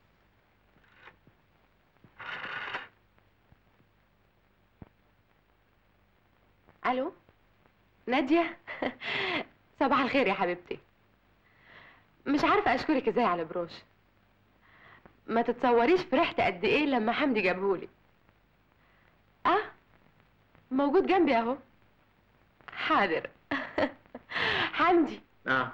الو ناديه صباح الخير يا حبيبتي مش عارفه اشكرك ازاي على البروش ما تتصوريش فرحت قد ايه لما حمدي جابهولي اه موجود جنبي اهو حاضر حمدي نعم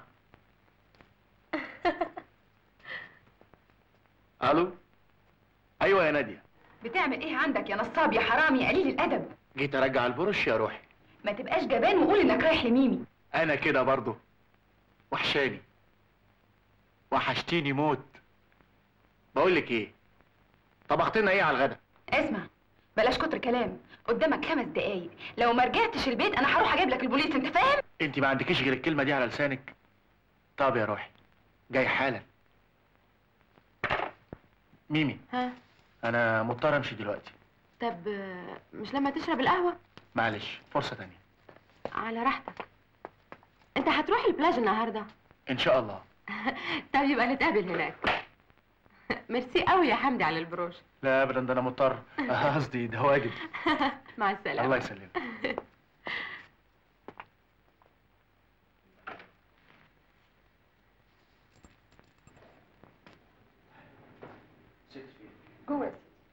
الو ايوه يا ناديه بتعمل ايه عندك يا نصاب يا حرامي يا قليل الادب جيت ارجع البرش يا روحي ما تبقاش جبان وقول انك رايح لميمي انا كده برضه وحشاني وحشتيني موت بقول لك ايه طبخت لنا ايه على الغدا اسمع بلاش كتر كلام قدامك خمس دقايق لو ما رجعتش البيت انا هروح اجيب لك البوليس انت فاهم انت ما عندكيش غير الكلمه دي على لسانك طب يا روحي جاي حالا ميمي ها انا مضطر امشي دلوقتي طب آه، مش لما تشرب القهوه معلش فرصه تانية على راحتك انت هتروح البلاج النهارده ان شاء الله طب يبقى نتقابل هناك ميرسي قوي يا حمدي على البروش لا ابدا ده انا مضطر قصدي ده واجب مع السلامه الله يسلمك جوه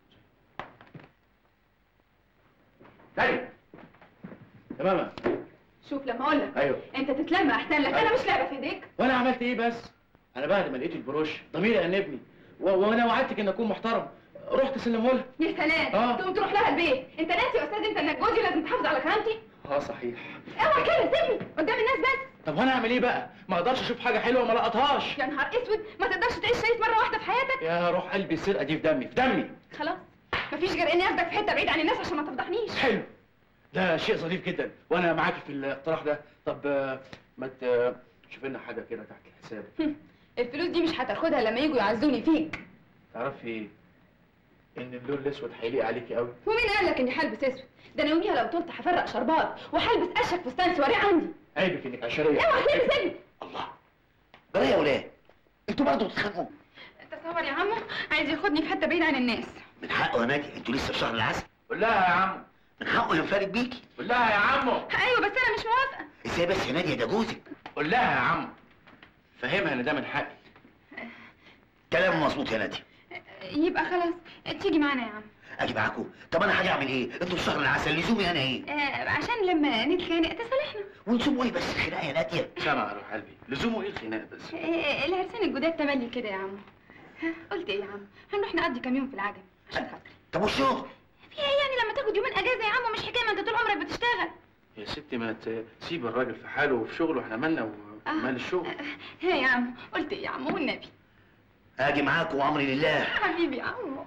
تاني تمام شوف لما اقول لك ايوه انت تتلم احسن لك انا مش لعبه في ايديك وانا عملت ايه بس انا بعد ما لقيت البروش ضميري انبني و... وانا وعدتك ان اكون محترم رحت اسلمه لها يا سلام آه. تقوم تروح لها البيت انت ناسي يا استاذ انت انك جوزي لازم تحافظ على كرامتي اه صحيح اوعى كده سيبني قدام الناس بس طب وانا اعمل ايه بقى ما اقدرش اشوف حاجه حلوه وما لقطهاش يا نهار اسود ما تقدرش تعيش شريف مره واحده في حياتك يا روح قلبي السرقه دي في دمي في دمي خلاص مفيش غير اني اخدك في حته بعيد عن الناس عشان ما تفضحنيش حلو ده شيء ظريف جدا وانا معاكي في الاقتراح ده طب آه، ما ت- شوف لنا حاجه كده تحت الحساب الفلوس دي مش هتاخدها لما يجوا يعزوني فيك تعرفي ايه ان اللون الاسود هيليق عليكي قوي ومين قال لك اني هلبس اسود ده انا يوميها لو طلت هفرق شربات وهلبس اشك فستان سواري عندي عيبك انك عشريه اوعى كده سيبني بقى يا ولاد انتوا برضه بتتخانقوا تصور يا عمو عايز ياخدني في حته بعيد عن الناس من حقه يا نادي انتوا لسه في شهر العسل قول لها يا عم من حقه ينفرد بيكي قول لها يا عمو ايوه بس انا مش موافقه ازاي بس يا ناديه ده جوزك قول لها يا عم فهمها ان ده من حقي كلام مظبوط يا ناديه يبقى خلاص تيجي معانا يا عم اجي معاكم طب انا حاجه اعمل ايه انتوا في شهر العسل لزومي انا ايه آه عشان لما نتخانق تصالحنا ولزومه ايه بس الخناقه يا ناديه سامع يا روح قلبي لزومه ايه الخناق بس آه العرسان الجداد تملي كده يا عم ها قلت ايه يا عم هنروح نقضي كام يوم في العجم عشان خاطري طب والشغل في ايه يعني لما تاخد يومين اجازه يا عم مش حكايه ما انت طول عمرك بتشتغل يا ستي ما تسيب الراجل في حاله وفي شغله احنا مالنا و... مال الشغل هي يا عمو قلت ايه يا عمو والنبي هاجي معاك وامري لله حبيبي يا عمو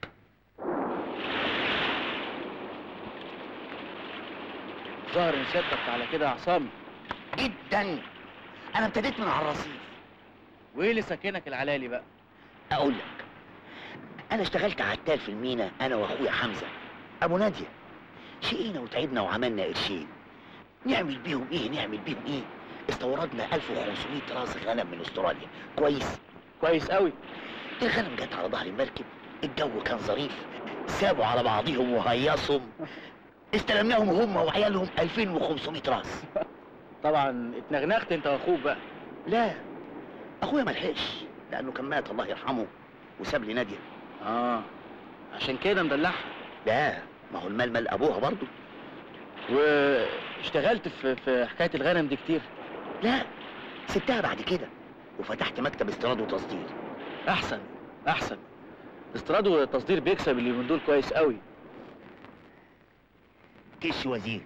ظهر ان سيادتك على كده يا عصام جدا انا ابتديت من على الرصيف وايه اللي سكنك العلالي بقى اقول لك انا اشتغلت عتال في المينا انا واخويا حمزه ابو ناديه شقينا وتعبنا وعملنا قرشين نعمل بيهم ايه نعمل بيهم ايه استوردنا 1500 راس غنم من استراليا كويس كويس قوي الغنم جت على ظهر المركب الجو كان ظريف سابوا على بعضهم وهيصهم استلمناهم هم وعيالهم 2500 راس طبعا اتنغنغت انت واخوك بقى لا اخويا ملحقش لانه كان مات الله يرحمه وساب لي ناديه اه عشان كده مدلعها لا ما هو المال مال ابوها برضه واشتغلت في في حكايه الغنم دي كتير لا سبتها بعد كده وفتحت مكتب استيراد وتصدير احسن احسن استيراد وتصدير بيكسب اليومين دول كويس قوي كش وزير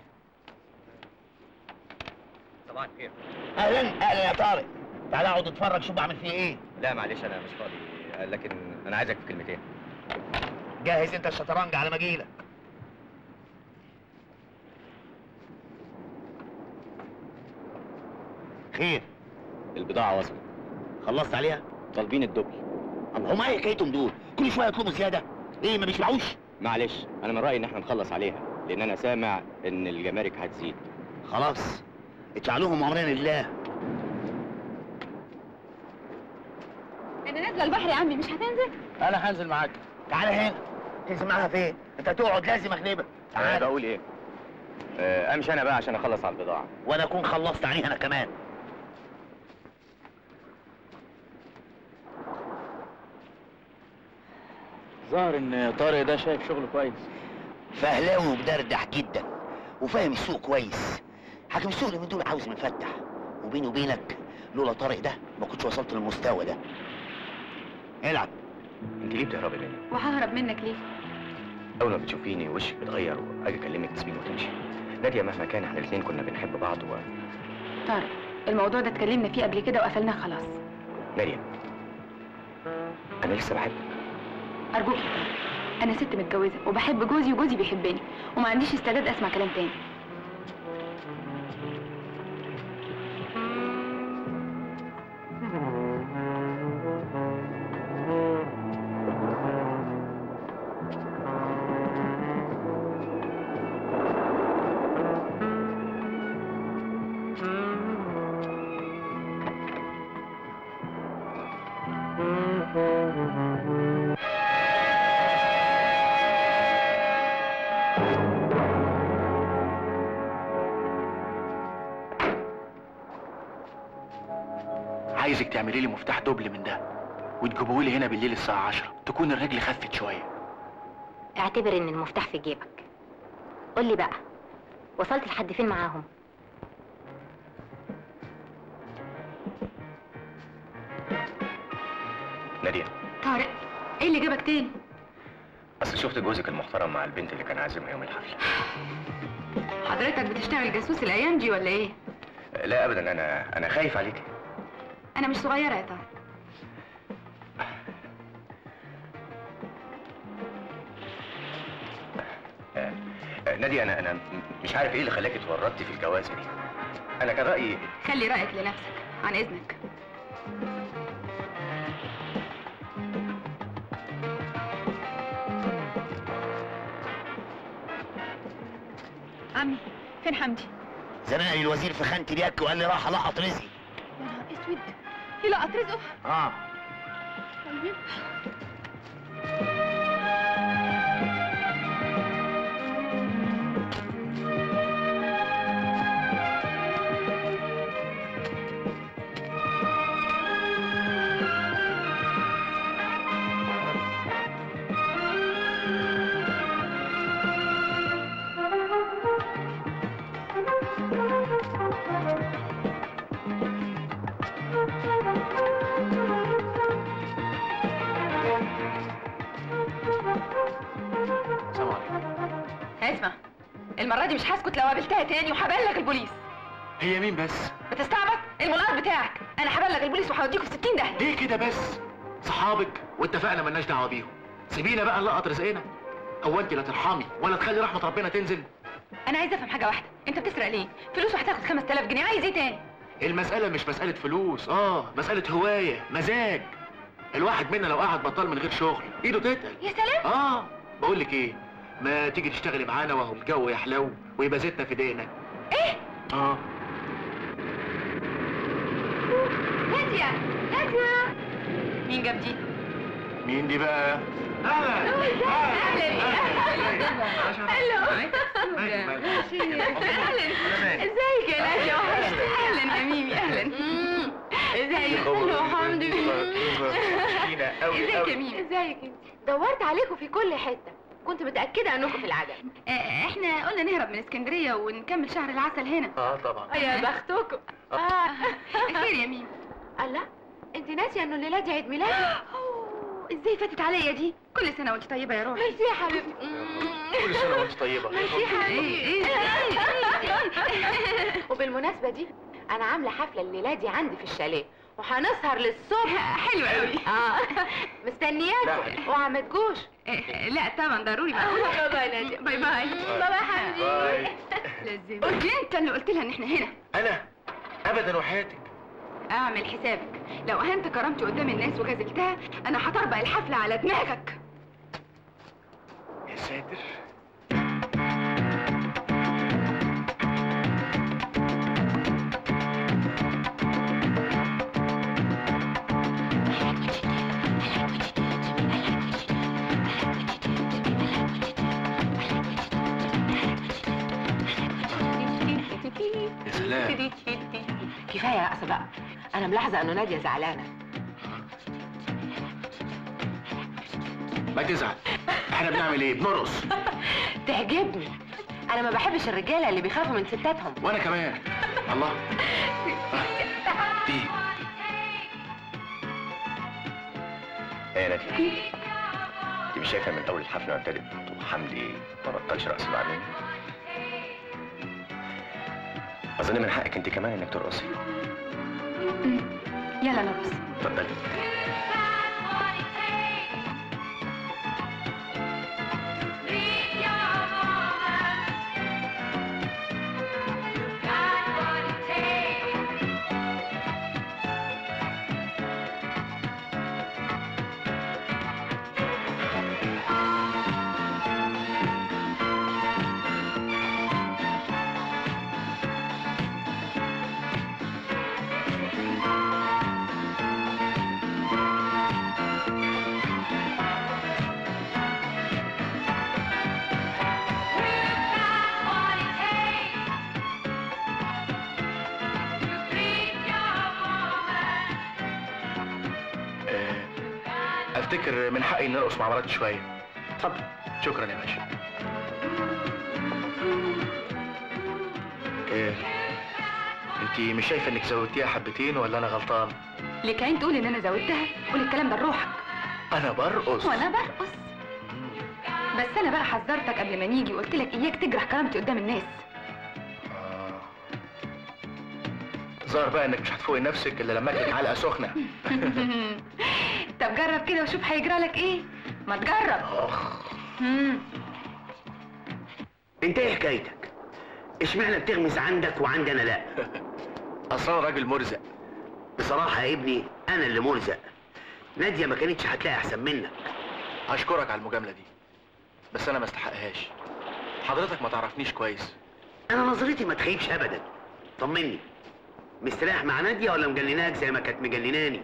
صباح الخير اهلا اهلا يا طارق تعال اقعد اتفرج شوف بعمل فيه ايه لا معلش انا مش فاضي لكن انا عايزك في كلمتين جهز انت الشطرنج على ما اجيلك خير البضاعه وصلت خلصت عليها طالبين الدبل الله هم ايه حكايتهم دول كل شويه يطلبوا زياده ايه ما بيشبعوش معلش انا من رايي ان احنا نخلص عليها لان انا سامع ان الجمارك هتزيد خلاص اجعلوهم امرنا لله انا نازله البحر يا عمي مش هتنزل انا هنزل معاك تعالى هنا تنزل معاها فين انت تقعد لازم اغلبك أه تعالى بقول ايه أه امشي انا بقى عشان اخلص على البضاعه وانا اكون خلصت عليها انا كمان ظهر ان طارق ده شايف شغله كويس فهلاوي ومدردح جدا وفاهم السوق كويس حاكم السوق اللي من دول عاوز مفتح وبيني وبينك لولا طارق ده ما كنتش وصلت للمستوى ده العب انت ليه بتهربي مني وههرب منك ليه اول ما بتشوفيني وشك بيتغير واجي اكلمك تسيبيني وتمشي ناديه مهما كان احنا الاثنين كنا بنحب بعض و طارق الموضوع ده اتكلمنا فيه قبل كده وقفلناه خلاص ناديه انا لسه بحبك ارجوك يا طارق انا ست متجوزه وبحب جوزي وجوزي بيحبني وما عنديش استعداد اسمع كلام تاني عايزك تعملي لي مفتاح دبل من ده وتجيبوه لي هنا بالليل الساعه 10 تكون الرجل خفت شويه اعتبر ان المفتاح في جيبك قول لي بقى وصلت لحد فين معاهم ناديه طارق ايه اللي جابك تاني اصل شفت جوزك المحترم مع البنت اللي كان عازمها يوم الحفله حضرتك بتشتغل جاسوس الايام دي ولا ايه لا ابدا انا انا خايف عليك انا مش صغيره يا طارق آه، آه، ناديه انا انا م- مش عارف ايه اللي خلاكي اتورطتي في الجوازه دي انا كان رايي خلي رايك لنفسك عن اذنك عمي فين حمدي زنقني الوزير في خانة اليك وقال لي راح القط رزقي يا نهار اسود يلقط رزقه اه طيب السلام عليكم اسمع المرة دي مش هسكت لو قابلتها تاني وهبلغ البوليس هي مين بس بتستعبط الملقط بتاعك انا هبلغ البوليس وهوديكوا في 60 داهيه ليه كده بس صحابك واتفقنا ملناش دعوه بيهم سيبينا بقى نلقط رزقنا هو انت لا ترحمي ولا تخلي رحمه ربنا تنزل انا عايزه افهم حاجه واحده انت بتسرق ليه فلوس وهتاخد 5000 جنيه عايز ايه تاني المسألة مش مسألة فلوس اه مسألة هواية مزاج الواحد منا لو قعد بطال من غير شغل ايده تتقل يا سلام اه بقول لك ايه ما تيجي تشتغلي معانا وهو الجو يحلو ويبقى زيتنا في ايدينا ايه اه ناديه ناديه مين جاب دي مين دي بقى اهلا ازيك يا ناديه وحشتي اهلا يا ميمي اهلا ازيك الحمد لله ازيك يا ميمي ازيك انت دورت عليكم في كل حته كنت متاكده انكم في العجل احنا قلنا نهرب من اسكندريه ونكمل شهر العسل هنا اه طبعا يا بختكم خير يا ميمي الله انت ناسيه انه الليله دي عيد ميلادي ازاي فاتت عليا دي كل سنه وانت طيبه يا روحي ميرسي يا حبيبتي كل سنة وانت طيبة ميرسي يا ايه حبيبتي وبالمناسبه دي انا عامله حفله الليله دي عندي في الشاليه وهنسهر للصبح حلو قوي اه مستنياكم اوعى ما تجوش لا طبعا ضروري بقى باي باي ناديه باي باي باي باي حبيبي لازم قلت لي انت اللي قلت لها ان احنا هنا انا ابدا وحياتك اعمل حسابك لو اهنت كرامتي قدام الناس وجازلتها انا هطربق الحفله على دماغك يا ساتر يا سلام كفايه رقص بقى انا ملاحظه انه ناديه زعلانه ما تزعل احنا بنعمل ايه بنرقص تعجبني انا ما بحبش الرجاله اللي بيخافوا من ستاتهم وانا كمان الله دي ايه يا نادية انت مش شايفه من اول الحفله ما ابتدت وحمدي ما بطلش رقص مع مين اظن من حقك انت كمان انك ترقصي يلا نرقص اتفضلي آه، افتكر من حقي ان ارقص مع مراتي شويه اتفضل شكرا يا باشا ايه انت مش شايفه انك زودتيها حبتين ولا انا غلطان لك عين تقول ان انا زودتها قول الكلام ده لروحك انا برقص وانا برقص بس انا بقى حذرتك قبل ما نيجي وقلت لك اياك تجرح كرامتي قدام الناس آه. ظهر بقى انك مش هتفوقي نفسك الا لما اكلك علقه سخنه طب جرب كده وشوف هيجرى لك ايه ما تجرب مم. انت ايه حكايتك اشمعنى بتغمز عندك وعندي انا لا اصل انا راجل مرزق بصراحه يا ابني انا اللي مرزق ناديه ما كانتش هتلاقي احسن منك اشكرك على المجامله دي بس انا ما استحقهاش حضرتك ما تعرفنيش كويس انا نظرتي ما تخيبش ابدا طمني مستريح مع ناديه ولا مجنناك زي ما كانت مجنناني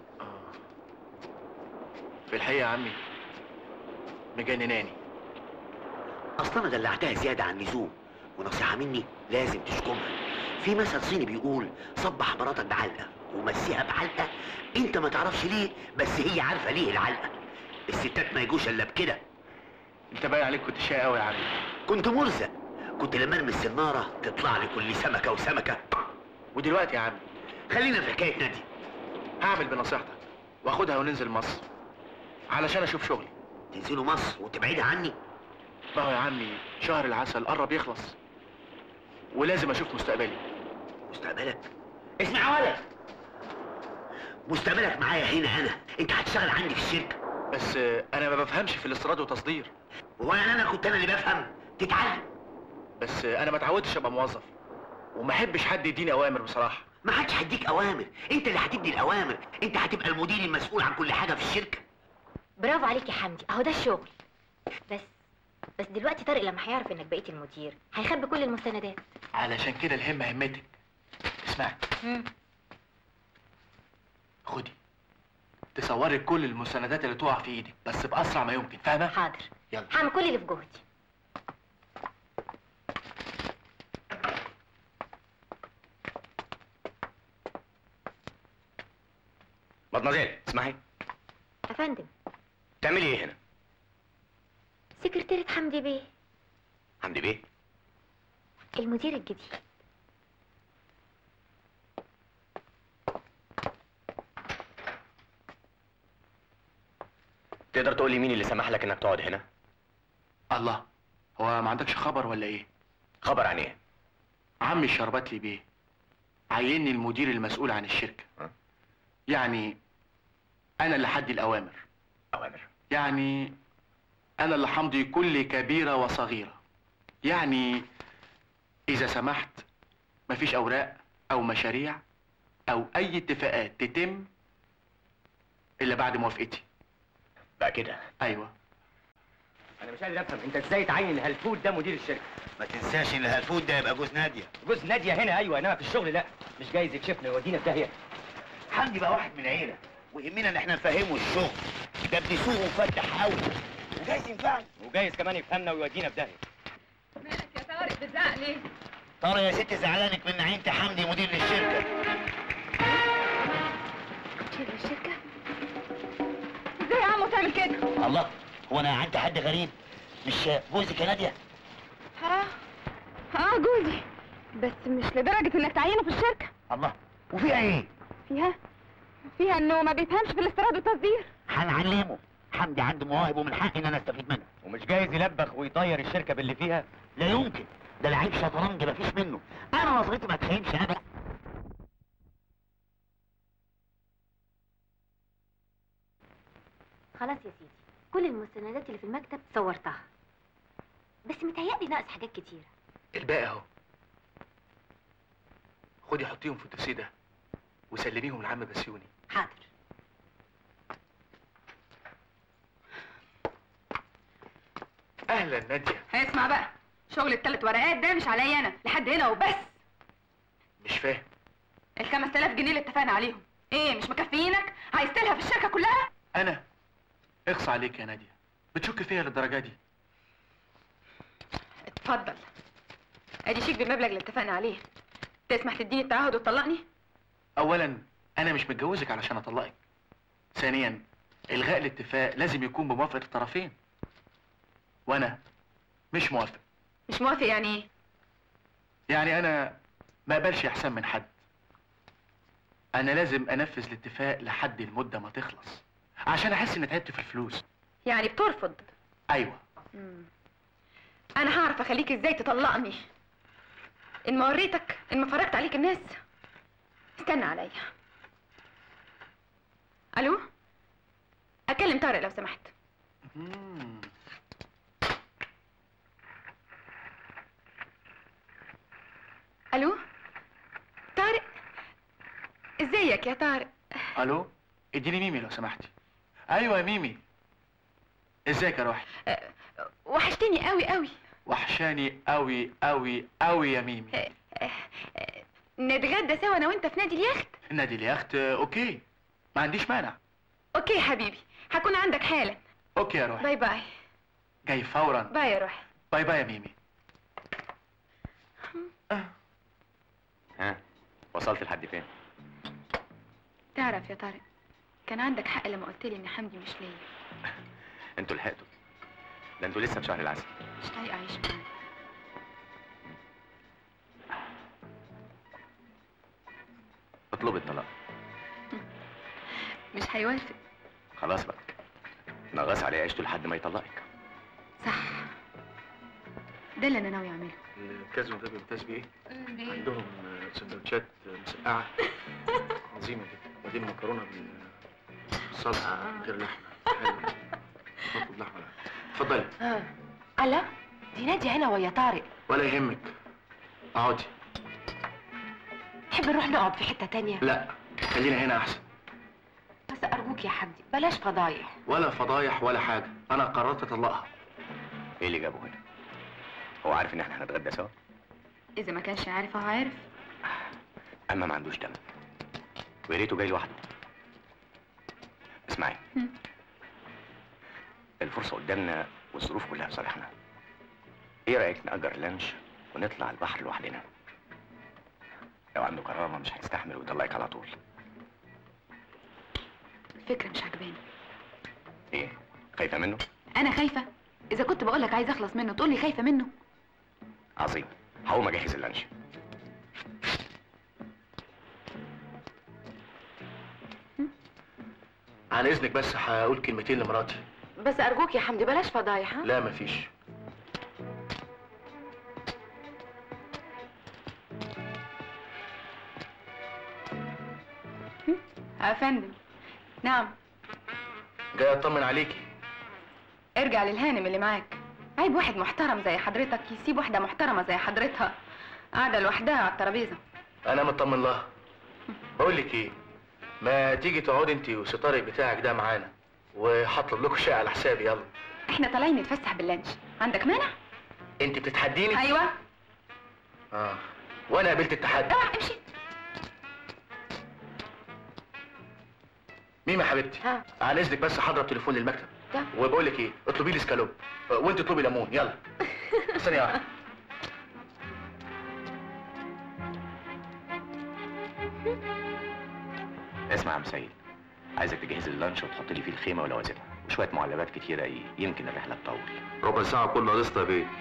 في الحقيقه يا عمي مجنناني اصلا انا دلعتها زياده عن اللزوم ونصيحه مني لازم تشكمها في مثل صيني بيقول صبح مراتك بعلقه ومسيها بعلقه انت ما تعرفش ليه بس هي عارفه ليه العلقه الستات ما يجوش الا بكده انت باين عليك كنت شقي قوي يا عمي كنت مرزق كنت لما ارمي السناره تطلع لي كل سمكه وسمكه ودلوقتي يا عمي خلينا في حكايه نادي هعمل بنصيحتك واخدها وننزل مصر علشان اشوف شغلي تنزلوا مصر وتبعدها عني ما هو يا عمي شهر العسل قرب يخلص ولازم اشوف مستقبلي مستقبلك اسمع يا ولد مستقبلك معايا هنا انا انت هتشتغل عندي في الشركه بس آه، انا ما بفهمش في الاستيراد والتصدير هو انا انا كنت انا اللي بفهم تتعلم بس آه، انا ما اتعودتش ابقى موظف وما احبش حد يديني اوامر بصراحه ما حدش هيديك اوامر انت اللي هتدي الاوامر انت هتبقى المدير المسؤول عن كل حاجه في الشركه برافو عليك يا حمدي اهو ده الشغل بس بس دلوقتي طارق لما هيعرف انك بقيت المدير هيخبي كل المستندات علشان كده الهمه همتك اسمعي مم. خدي تصوري كل المستندات اللي تقع في ايدك بس باسرع ما يمكن فاهمه حاضر يلا هعمل كل اللي في جهدي مدمزيل اسمعي يا فندم تعملي ايه هنا سكرتيرة حمدي بيه حمدي بيه المدير الجديد تقدر تقول لي مين اللي سمح لك انك تقعد هنا الله هو ما عندكش خبر ولا ايه خبر عن ايه عمي الشربتلي بيه عيني المدير المسؤول عن الشركه ها؟ يعني انا اللي حدي الاوامر اوامر يعني انا اللي حمضي كل كبيره وصغيره يعني اذا سمحت مفيش اوراق او مشاريع او اي اتفاقات تتم الا بعد موافقتي بقى كده ايوه انا مش قادر افهم انت ازاي تعين هالفوت ده مدير الشركه ما تنساش ان الهلفوت ده يبقى جوز ناديه جوز ناديه هنا ايوه انما في الشغل لا مش جايز يكشفنا يودينا في داهيه حمدي بقى واحد من عيله ويهمنا ان احنا نفهمه الشغل ده ابن سوق ومفتح قوي وجايز ينفعني وجايز كمان يفهمنا ويودينا في داهيه مالك يا طارق بتزعق ليه؟ طارق يا ست زعلانك من عينة حمدي مدير للشركه شيل الشركة؟ ازاي يا عمو تعمل كده؟ الله هو انا عندي حد غريب مش جوزك يا ناديه اه اه جوزي بس مش لدرجة انك تعينه في الشركة الله وفيها ايه فيها فيها انه ما بيفهمش في الاستيراد والتصدير هنعلمه حمدي عنده مواهب ومن حقي ان انا استفيد منها ومش جايز يلبخ ويطير الشركه باللي فيها لا يمكن ده لعيب شطرنج مفيش منه انا نظرتي ما تخيمش ابدا خلاص يا سيدي كل المستندات اللي في المكتب صورتها بس متهيألي ناقص حاجات كتيرة الباقي اهو خدي حطيهم في الدوسيه ده وسلميهم لعم بسيوني حاضر اهلا ناديه اسمع بقى شغل الثلاث ورقات ده مش عليا انا لحد هنا وبس مش فاهم ال 5000 جنيه اللي اتفقنا عليهم ايه مش مكفيينك عايز تلهى في الشركة كلها انا اخص عليك يا ناديه بتشك فيا للدرجه دي اتفضل ادي شيك بالمبلغ اللي اتفقنا عليه تسمح تديني التعهد وتطلقني اولا انا مش متجوزك علشان اطلقك ثانيا الغاء الاتفاق لازم يكون بموافقه الطرفين وانا مش موافق مش موافق يعني ايه يعني انا ما اقبلش احسان من حد انا لازم انفذ الاتفاق لحد المده ما تخلص عشان احس اني تعبت في الفلوس يعني بترفض ايوه مم. انا هعرف اخليك ازاي تطلقني ان ما وريتك ان ما فرجت عليك الناس استنى عليا الو اكلم طارق لو سمحت مم. الو طارق ازيك يا طارق الو اديني ميمي لو سمحتي ايوه يا ميمي ازيك يا روحي أه، وحشتني قوي قوي وحشاني قوي قوي قوي يا ميمي أه، أه، أه، نتغدى سوا انا وانت في نادي اليخت نادي اليخت آه، اوكي ما عنديش مانع اوكي يا حبيبي هكون عندك حالا اوكي يا روحي باي باي جاي فورا باي يا روحي باي باي يا ميمي ها وصلت لحد فين تعرف يا طارق كان عندك حق لما قلت لي ان حمدي مش ليا انتوا لحقتوا ده انتوا لسه في شهر العسل مش طايقه اعيش معاك اطلبي الطلاق مش هيوافق خلاص بقى نغص عليه عيشته لحد ما يطلقك صح ده اللي انا ناوي اعمله الكازينو ده بيمتاز بايه؟ عندهم سندوتشات مسقعه عظيمه جدا وبعدين مكرونه بال- بالصلصه من غير لحمه حلوه نطلب لحمه اتفضلي ها الله دي نادية هنا ويا طارق ولا يهمك اقعدي تحب نروح نقعد في حتة تانية لا خلينا هنا احسن بس أرجوك يا حمدي بلاش فضايح ولا فضايح ولا حاجه انا قررت اطلقها ايه اللي جابه هنا؟ هو عارف ان احنا هنتغدى سوا؟ اذا ما كانش عارف هو عارف اما ما عندوش دم ويا ريته جاي لوحده اسمعي هم. الفرصه قدامنا والظروف كلها في صالحنا ايه رايك نأجر لانش ونطلع البحر لوحدنا لو عنده كرامه مش هيستحمل ويطلعك على طول الفكرة مش عجباني ايه خايفه منه انا خايفة اذا كنت بقول لك عايز اخلص منه تقول لي خايفة منه عظيم هقوم اجهز اللانش عن اذنك بس هقول كلمتين لمراتي بس أرجوك يا حمدي بلاش فضايح ها لا مفيش يا فندم نعم جاي اطمن عليكي ارجع للهانم اللي معاك عيب واحد محترم زي حضرتك يسيب واحدة محترمة زي حضرتها قاعدة لوحدها على الترابيزة انا مطمن لها بقول لك ايه ما تيجي تقعدي انت وستارك بتاعك ده معانا وهطلب لكم شقه على حسابي يلا احنا طالعين نتفسح باللانش عندك مانع؟ انت بتتحديني ايوه اه وانا قابلت التحدي اوعى امشي مين يا حبيبتي ها عن اذنك بس هضرب تليفون للمكتب طب. وبقول لك ايه اطلبي لي سكالوب آه، وانت اطلبي ليمون يلا ثانيه واحده اسمع يا عم سيد عايزك تجهز اللانش وتحط لي فيه الخيمه ولوازمها وشويه معلبات كتيره ي- يمكن الرحله تطول ربع ساعه كل قسط يا بيه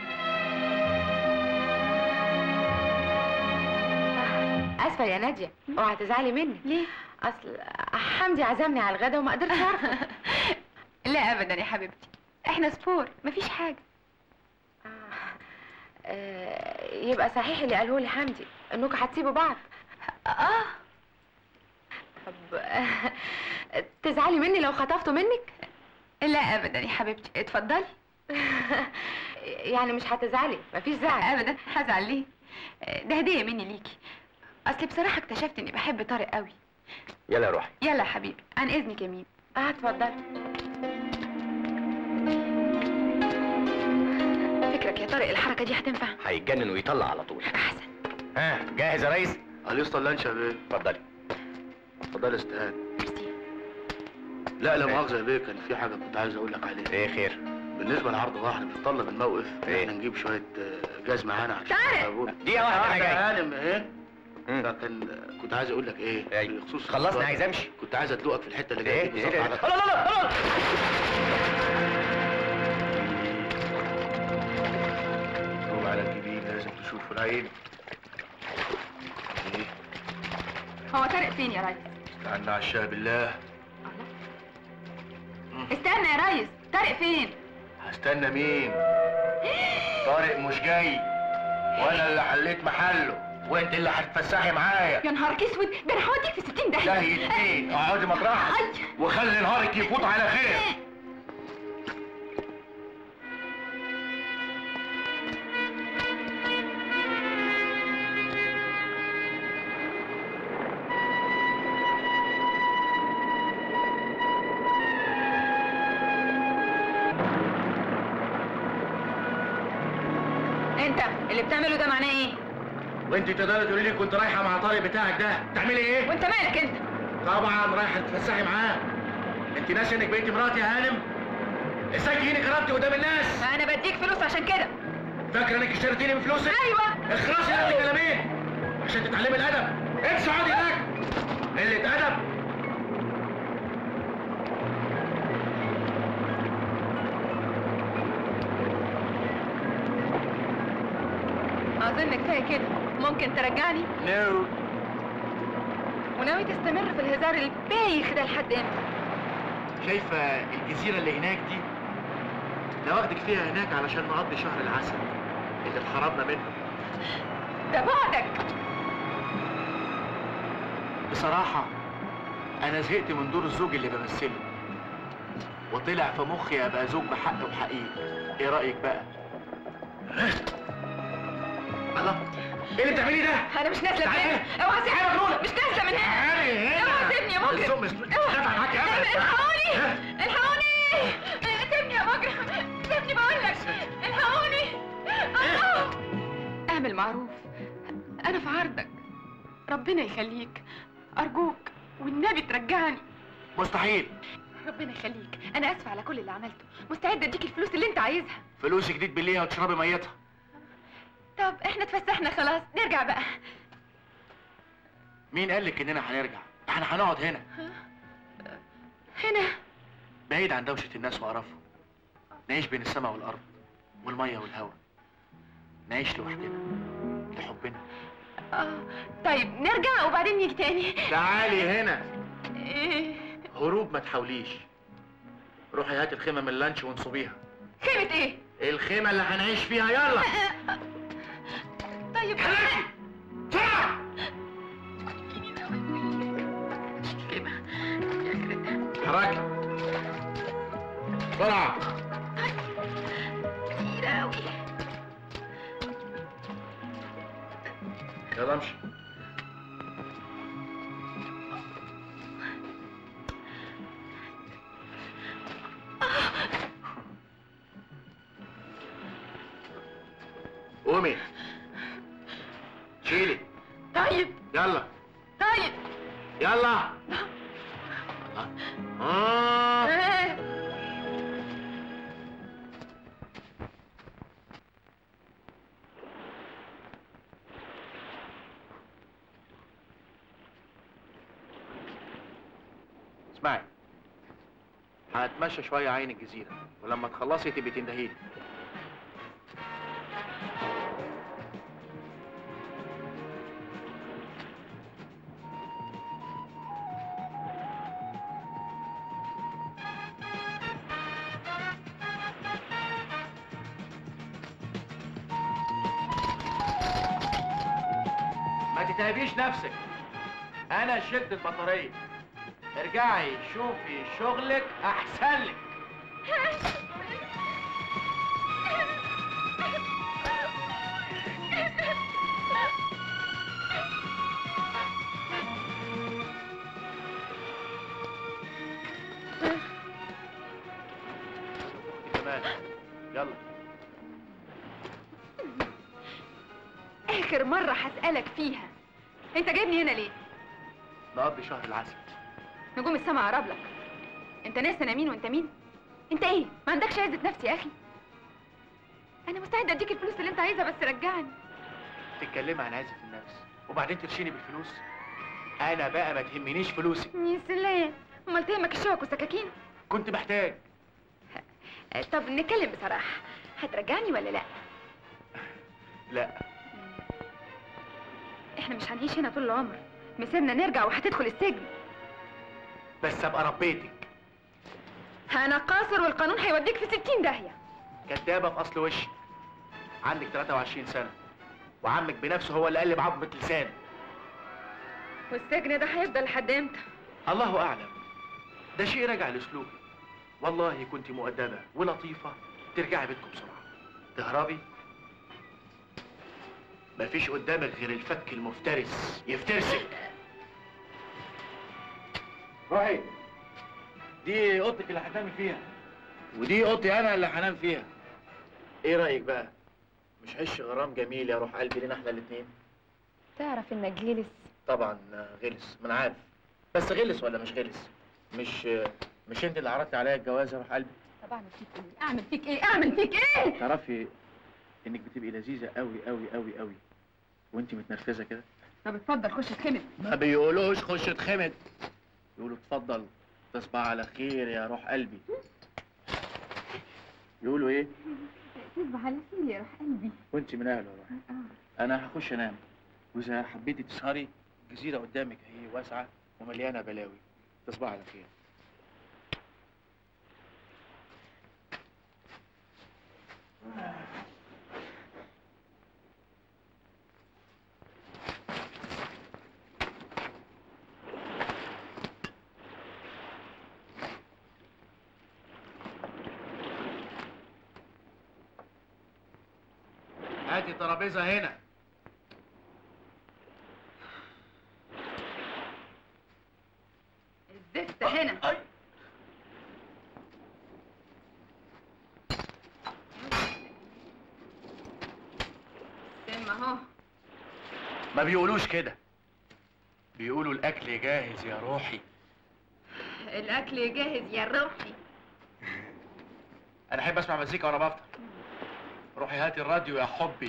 اسفه يا ناديه اوعى تزعلي مني ليه اصل حمدي عزمني على الغدا وما قدرتش ارفض لا ابدا يا حبيبتي احنا سبور مفيش حاجة آه، يبقى صحيح اللي قاله لي حمدي انكم هتسيبوا بعض اه طب تزعلي مني لو خطفته منك لا ابدا يا حبيبتي اتفضلي يعني مش هتزعلي مفيش زعل ابدا هزعل ليه ده هدية مني ليكي اصل بصراحة اكتشفت اني بحب طارق قوي يلا يا روحي يلا يا حبيبي عن اذنك يا ميم اه اتفضلي فكرك يا طارق الحركة دي هتنفع هيتجنن ويطلع على طول احسن ها جاهز يا ريس على يسطا اللانش يا بيه اتفضلي اتفضلي يا استاذ ميرسي لا لا مؤاخذه يا بيه كان في حاجه كنت عايز اقول لك عليها ايه خير بالنسبه لعرض الله احنا بنتطلب الموقف إيه؟ احنا نجيب شويه آه، جاز معانا عشان طارق! أبونا. دقيقة واحدة أنا جاي. يا هانم ايه مم. فكان كنت عايز اقول لك ايه أيوة. بخصوص خلصني السؤال. عايز أمشي. كنت عايز ادلقك في الحته اللي ايه جايه دي ايه بالظبط ده؟ على لا لا لا لا مكتوب على الجبين لازم تشوفه العين ايه هو طارق فين يا ريس استنى عشاء بالله استنى يا ريس طارق فين هستنى مين طارق مش جاي وانا اللي حليت محله وانت اللي هتتفسحي معايا يا نهارك اسود ده انا هوديك في 60 داهية داهية ايه اقعدي مطرحك أي. وخلي نهارك يفوت على خير انت اللي بتعمله ده معناه ايه وانت تقدري تقولي لي كنت رايحه مع طارق بتاعك ده تعملي ايه وانت مالك انت طبعا رايحه تتفسحي معاه انت ناسي انك بقيتي مراتي يا هانم ازاي تهيني كرامتي قدام الناس انا بديك فلوس عشان كده فاكره انك اشتريتيني بفلوسك ايوه اخرسي يا ابن كلامين عشان تتعلمي الادب امشي اقعدي هناك قله ادب اظن كفايه كده ممكن ترجعني نو وناوي تستمر في الهزار البايخ ده لحد امتى شايفه الجزيره اللي هناك دي انا واخدك فيها هناك علشان نقضي شهر العسل اللي اتحرمنا منه ده بعدك بصراحة أنا زهقت من دور الزوج اللي بمثله وطلع في مخي أبقى زوج بحق وحقيقي إيه رأيك بقى؟ الله إيه اللي بتعمليه ده؟ انا مش نازله من تعالي هنا اوعى سيبني تعالي مجنونة. مش نازله من هنا تعالي هنا. اوعى سيبني يا مجرم الزوم مش- مش اوعى. نافع معاكي أبدا. الحقوني الحقوني سيبني يا مجرم سيبني بقول لك الحقوني الله. اعمل معروف انا في عرضك ربنا يخليك ارجوك والنبي ترجعني مستحيل ربنا يخليك انا اسفه على كل اللي عملته مستعده اديك الفلوس اللي انت عايزها فلوس جديد بالليل وتشربي ميتها طب احنا اتفسحنا خلاص نرجع بقى مين قال لك إننا هنرجع؟ إحنا هنقعد هنا هنا بعيد عن دوشة الناس وقرفهم نعيش بين السماء والأرض والمية والهواء نعيش لوحدنا لحبنا اه طيب نرجع وبعدين نيجي تاني تعالي هنا ايه هروب ما تحاوليش روحي هاتي الخيمة من اللانش وانصبيها خيمة ايه؟ الخيمة اللي هنعيش فيها يلا طيب حركي بسرعة كتير اوي يلا امشي قومي شيلي طيب يلا طيب يلا آه. ايه اسمعي هتمشى شوية عين الجزيرة ولما تخلصي تبقي تندهيلي ما تتعبيش نفسك انا شلت البطارية ارجعي شوفي شغلك احسن لك كمان يلا اخر مرة هسألك فيها انت جايبني هنا ليه؟ نقضي شهر العسل نجوم السما قرب لك انت ناسي انا مين وانت مين؟ انت ايه؟ ما عندكش عزة نفس يا اخي انا مستعد اديك الفلوس اللي انت عايزها بس رجعني تتكلمي عن عزة النفس وبعدين ترشيني بالفلوس انا بقى ما تهمنيش فلوسي يا سلام امال تهمك الشوك والسكاكين كنت محتاج آه، طب نتكلم بصراحة هترجعني ولا لا؟ لا احنا مش هنعيش هنا طول العمر مسيرنا نرجع وهتدخل السجن بس ابقى ربيتك انا قاصر والقانون هيوديك في ستين داهية كدابه في اصل وشي عندك 23 سنه وعمك بنفسه هو اللي قلب عظمه لسانه والسجن ده هيفضل لحد امتى؟ الله اعلم ده شيء راجع لاسلوبي والله كنت مؤدبه ولطيفه ترجعي بيتكم بسرعه تهربي مفيش قدامك غير الفك المفترس يفترسك روحي دي اوضتك اللي هتنامي فيها ودي اوضتي انا اللي هنام فيها ايه رايك بقى مش عش غرام جميل يا روح قلبي لينا احنا الاثنين تعرف انك غلس طبعا غلس ما انا عارف بس غلس ولا مش غلس مش مش انت اللي عرضتي عليا الجواز يا روح قلبي طب اعمل فيك ايه؟ اعمل فيك ايه؟ اعمل فيك ايه؟ تعرفي انك بتبقي لذيذه قوي قوي قوي قوي وانت متنرفزه كده طب اتفضل خش اتخمد ما بيقولوش خش اتخمد يقولوا اتفضل تصبح على خير يا روح قلبي يقولوا ايه تصبح على خير يا روح قلبي وانت من اهله يا روح انا هخش انام واذا حبيتي تسهري الجزيره قدامك اهي واسعه ومليانه بلاوي تصبح على خير هاتي الترابيزه هنا الزفت هنا سم اهو ما بيقولوش كده بيقولوا الاكل جاهز يا روحي الاكل جاهز يا روحي انا احب اسمع مزيكا وانا بفطر روحي هاتي الراديو يا حبي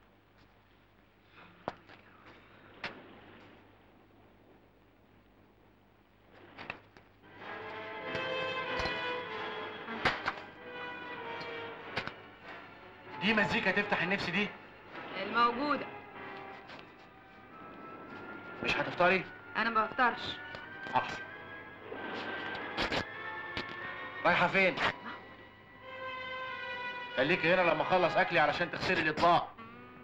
دي مزيكا تفتح النفس دي الموجودة مش هتفطري انا ما بفطرش احسن رايحه فين خليكي هنا لما اخلص اكلي علشان تغسلي الاطباق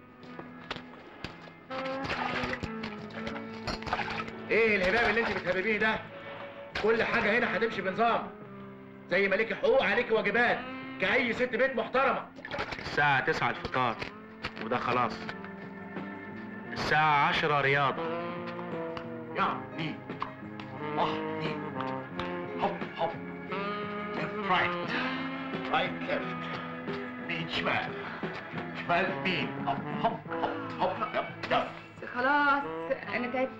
ايه الهباب اللي انت بتهببيه ده كل حاجه هنا هتمشي بنظام زي ما ليكي حقوق عليكي واجبات كأي ست بيت محترمة الساعة 9 الفطار وده خلاص الساعة 10 رياضة يعني واحد هوب هوب left right right left بيت شمال شمال بيت هوب هوب هوب هوب يب يب خلاص انا تعبت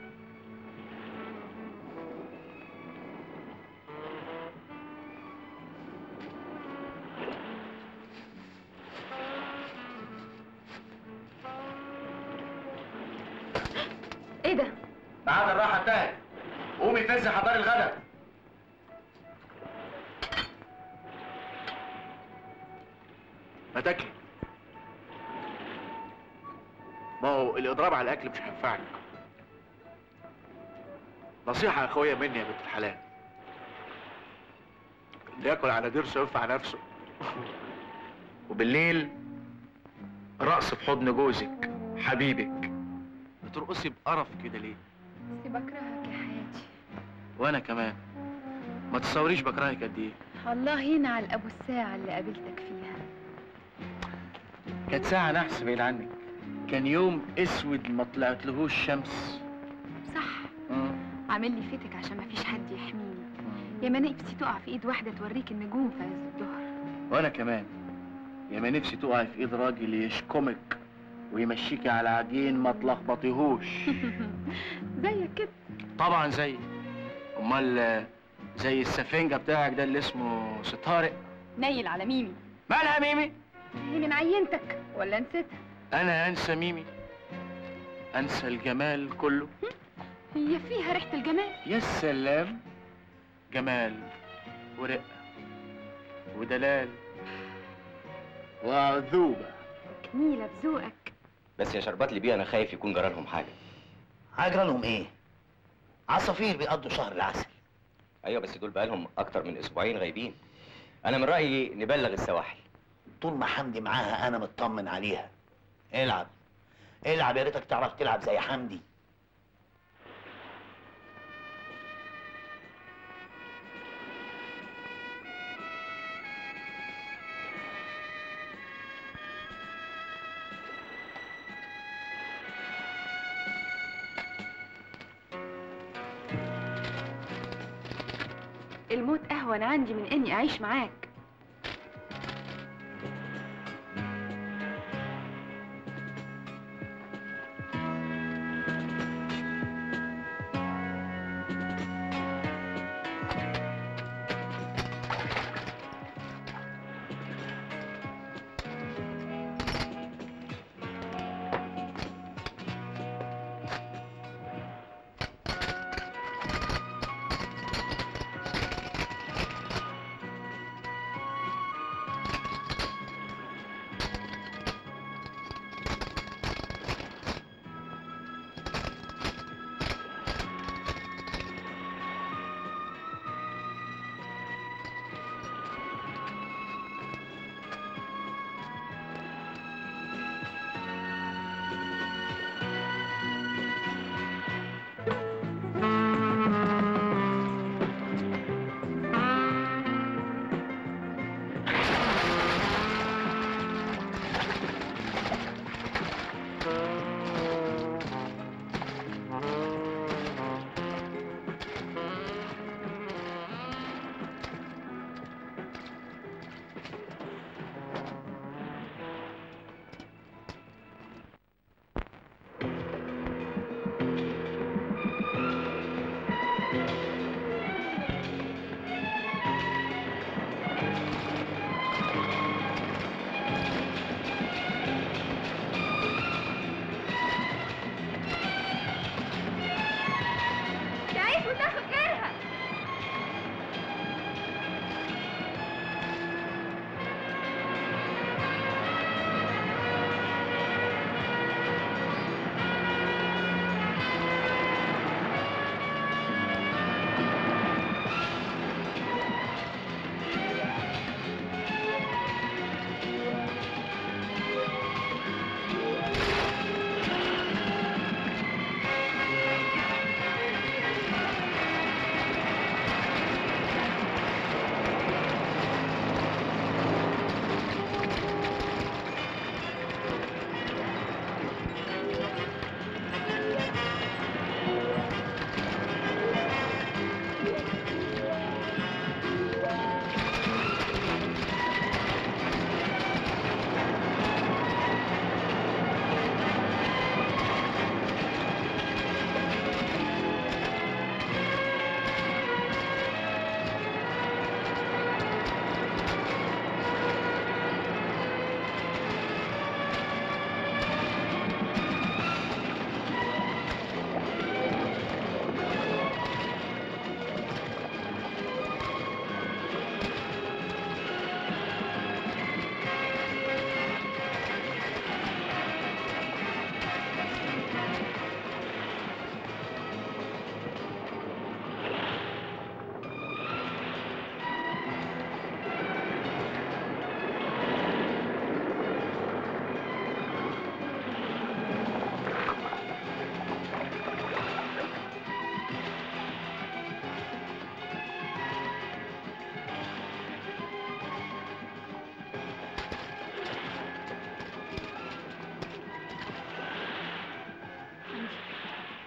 ايه ده بعد الراحة انتهت قومي فزي حضري الغدا ما تاكلي ما هو الاضراب على الاكل مش هينفعني نصيحة يا اخويا مني يا بنت الحلال اللي ياكل على ضرسه ينفع نفسه وبالليل رقص في حضن جوزك حبيبك بترقصي بقرف كده ليه بس بكرهك يا حياتي وانا كمان ما تصوريش بكرهك قد ايه الله ينعل ابو الساعة اللي قابلتك فيها كانت ساعة نحس بعيد عنك كان يوم اسود ما طلعتلهوش شمس صح عامل لي فتك عشان مفيش حد يحميني يا ما نفسي تقع في ايد واحدة توريك النجوم في عز الظهر وانا كمان يا ما نفسي تقعي في ايد راجل يشكمك ويمشيكي على عجين ما تلخبطيهوش زيك كده طبعا زي امال زي السفنجة بتاعك ده اللي اسمه ستارق نيل على ميمي مالها ميمي هي من عينتك ولا نسيتها انا انسى ميمي انسى الجمال كله هي فيها ريحة الجمال يا سلام جمال ورقة ودلال وعذوبة جميلة بذوقك بس يا شربات لي بيه انا خايف يكون جرالهم حاجه هجرى لهم ايه؟ عصافير بيقضوا شهر العسل ايوه بس دول بقالهم اكتر من اسبوعين غايبين انا من رايي نبلغ السواحل طول ما حمدي معاها انا مطمن عليها العب العب يا ريتك تعرف تلعب زي حمدي الموت اهون عندي من اني اعيش معاك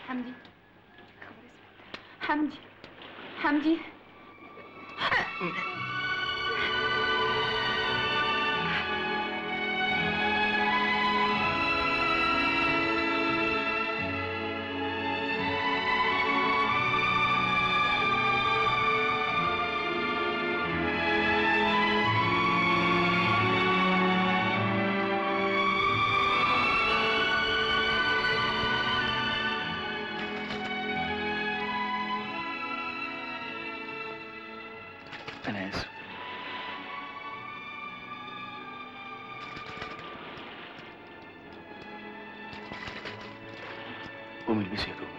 حمدي حمدي حمدي انا اسف قومي البسي هدوم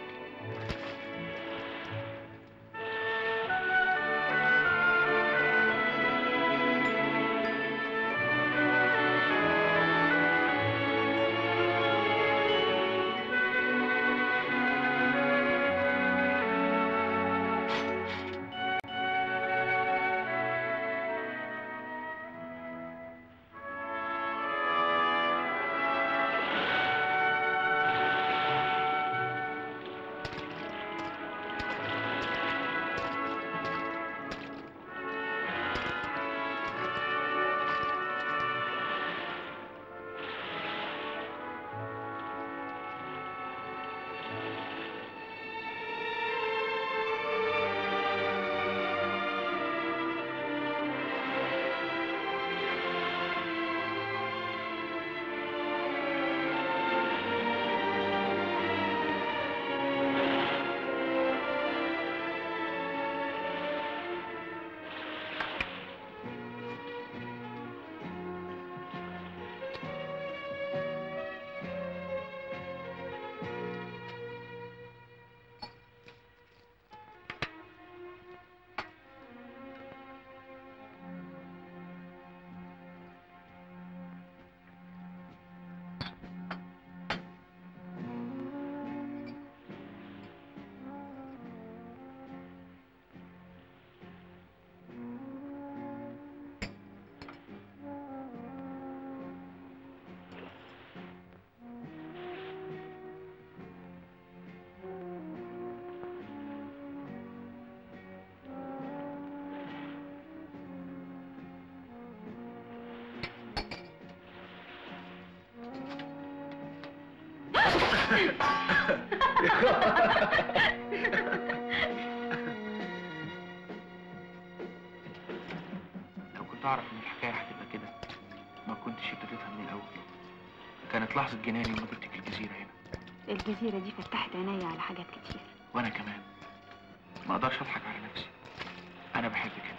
لو كنت اعرف ان الحكايه هتبقى كده ما كنتش ابتديتها من الاول كانت لحظه جناني لما جبتك الجزيره هنا الجزيرة دي فتحت عينيا على حاجات كتير وانا كمان ما اقدرش اضحك على نفسي انا بحبك انت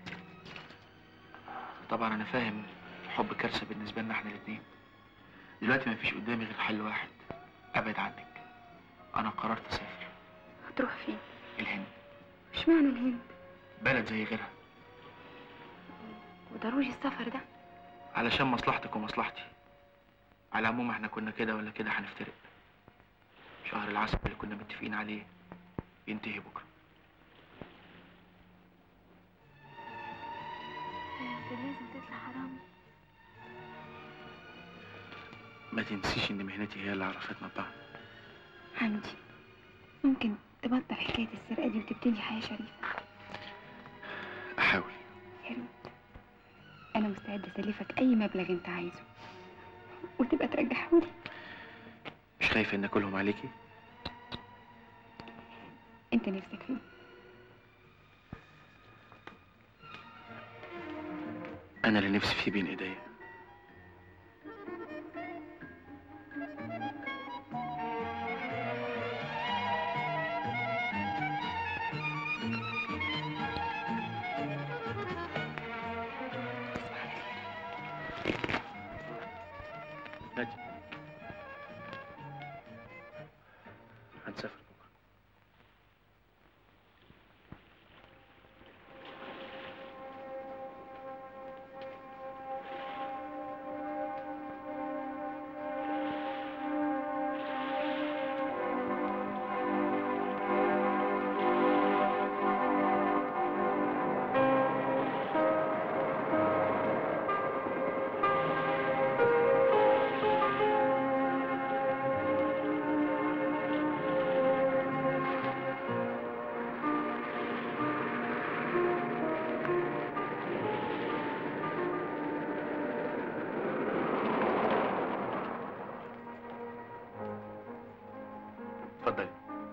طبعا انا فاهم الحب كارثه بالنسبه لنا احنا الاثنين دلوقتي ما فيش قدامي غير حل واحد ابعد عنك انا قررت اسافر هتروح فين؟ الهند اشمعنى الهند؟ بلد زي غيرها وضروري السفر ده علشان مصلحتك ومصلحتي على العموم احنا كنا كده ولا كده هنفترق شهر العسل اللي كنا متفقين عليه ينتهي بكره انت لازم تطلع حرامي ما تنسيش ان مهنتي هي اللي عرفتنا ببعض حمدي ممكن تبطل حكاية السرقة دي وتبتدي حياة شريفة احاول حلو أنا مستعدة أسلفك أي مبلغ أنت عايزه وتبقى ترجحهولي مش خايفه ان اكلهم عليكي أنت نفسك فيه انا اللي نفسي فيه بين ايديا نادي هنسافر بكره اتفضلي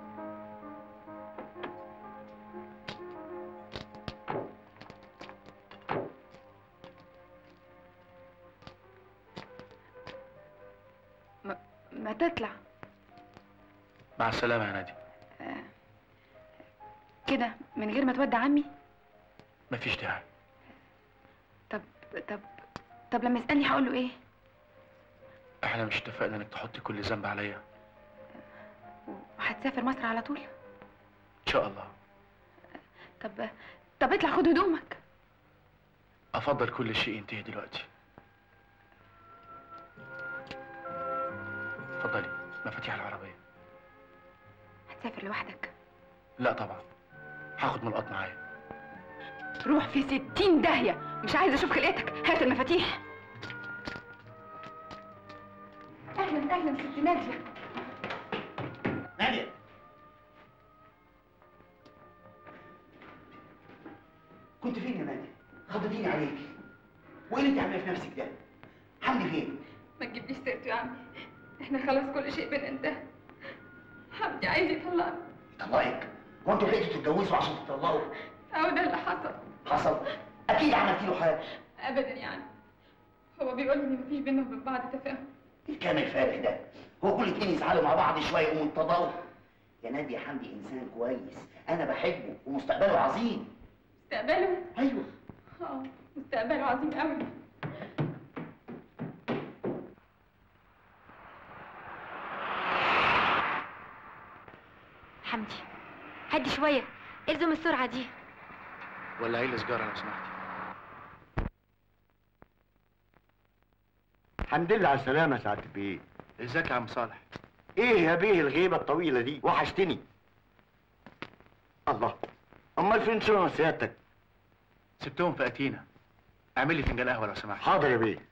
ما, ما تطلع مع السلامه يا نادي آه. كده من غير ما تودع عمي مفيش داعي طب طب طب لما يسألني هقول له ايه احنا مش اتفقنا انك تحطي كل ذنب عليا وهتسافر مصر على طول ان شاء الله طب طب اطلع خد هدومك افضل كل شيء ينتهي دلوقتي اتفضلي مفاتيح العربيه هتسافر لوحدك لا طبعا هاخد ملقط معايا روح في ستين داهية مش عايزة اشوف خلقتك هات المفاتيح اهلا اهلا ست نادية نادية كنت فين يا نادية؟ خضتيني عليك وايه اللي انت عاملاه في نفسك ده؟ حمدي فين؟ ما تجيبليش سيرته يا عمي احنا خلاص كل شيء بينا انتهى حمدي عايز يطلقني طلقك هو انتوا لقيتوا تتجوزوا عشان تطلقوا اهو ده اللي حصل حصل اكيد عملتي له حاجه ابدا يعني هو بيقول لي ان مفيش بيننا وبين بعض تفاهم الكلام الفارغ ده هو كل اتنين يزعلوا مع بعض شويه يقوموا يتطلقوا يا نادية حمدي انسان كويس انا بحبه ومستقبله عظيم مستقبله ايوه اه مستقبله عظيم قوي حمدي هدي شوية الزم السرعة دي ولعي لي سجاره لو سمحتي الحمد لله على السلامة يا سعادة البيه ازيك يا عم صالح ايه يا بيه الغيبة الطويلة دي وحشتني الله امال فين شنو سيادتك سبتهم في اتينا اعمل لي فنجان قهوه لو سمحت حاضر يا بيه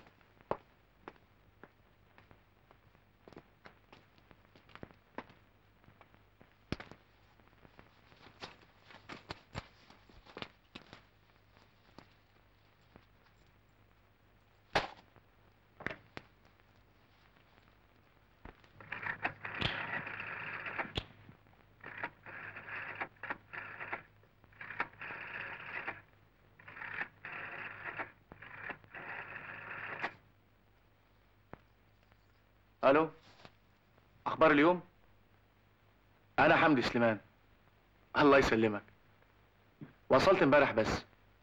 الو اخبار اليوم انا حمدي سليمان الله يسلمك وصلت امبارح بس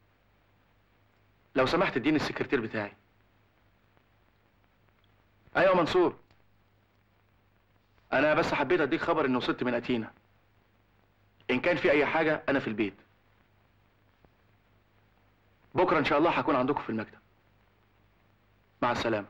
لو سمحت اديني السكرتير بتاعي ايوه منصور انا بس حبيت اديك خبر اني وصلت من اتينا ان كان في اي حاجه انا في البيت بكره ان شاء الله هكون عندكم في المكتب مع السلامه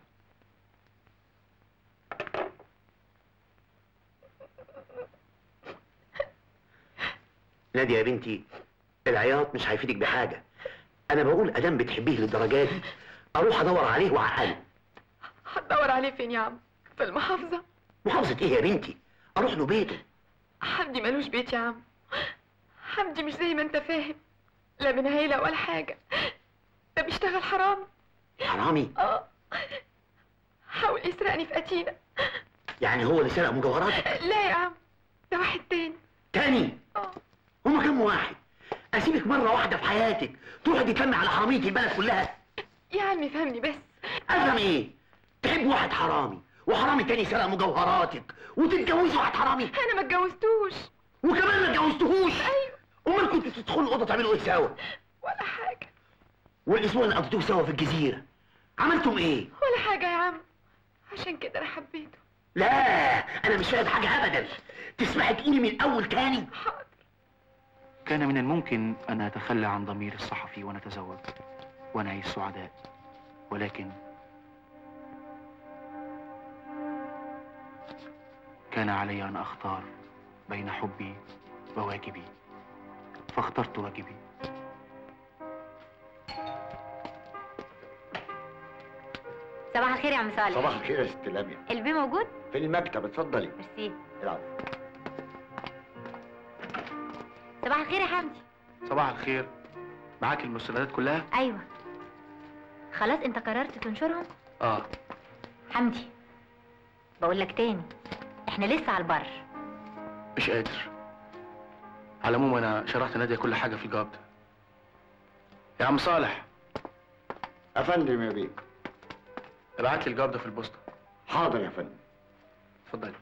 نادية يا بنتي العياط مش هيفيدك بحاجة أنا بقول أدام بتحبيه للدرجة دي أروح أدور عليه وأعقله هتدور عليه فين يا عم في المحافظة محافظة إيه يا بنتي؟ أروح له بيته حمدي ملوش بيت يا عم حمدي مش زي ما انت فاهم لا من عيلة ولا حاجة ده بيشتغل حرام حرامي اه حاول يسرقني في أتينا يعني هو اللي سرق مجوهراتك لا يا عم ده واحد تاني تاني اه هما كام واحد؟ أسيبك مرة واحدة في حياتك تروحي تتلمي على حرامية البلد كلها يا عم فهمني بس أفهم إيه؟ تحب واحد حرامي وحرامي تاني سرق مجوهراتك وتتجوزي واحد حرامي انا ما اتجوزتوش وكمان ما اتجوزتهوش ايوه امال كنتوا تدخلوا الاوضه تعملوا ايه سوا ولا حاجة والاسبوع اللي قضيتوه سوا في الجزيره عملتم ايه ولا حاجة يا عم عشان كده انا حبيته لا انا مش فاهم حاجه ابدا تسمحي تقولي من الاول تاني كان من الممكن أن أتخلى عن ضمير الصحفي ونتزوج ونعيش سعداء ولكن كان علي أن أختار بين حبي وواجبي فاخترت واجبي صباح الخير يا عم صالح صباح الخير يا ست لميا البي موجود في المكتب اتفضلي ميرسي العب صباح الخير يا حمدي صباح الخير معاك المستندات كلها؟ ايوه خلاص انت قررت تنشرهم آه حمدي بقول لك تاني احنا لسه على البر مش قادر على العموم انا شرحت نادية كل حاجة في الجواب ده يا عم صالح افندم يا بيه ابعت لي الجواب ده في البوسطة حاضر يا فندم اتفضل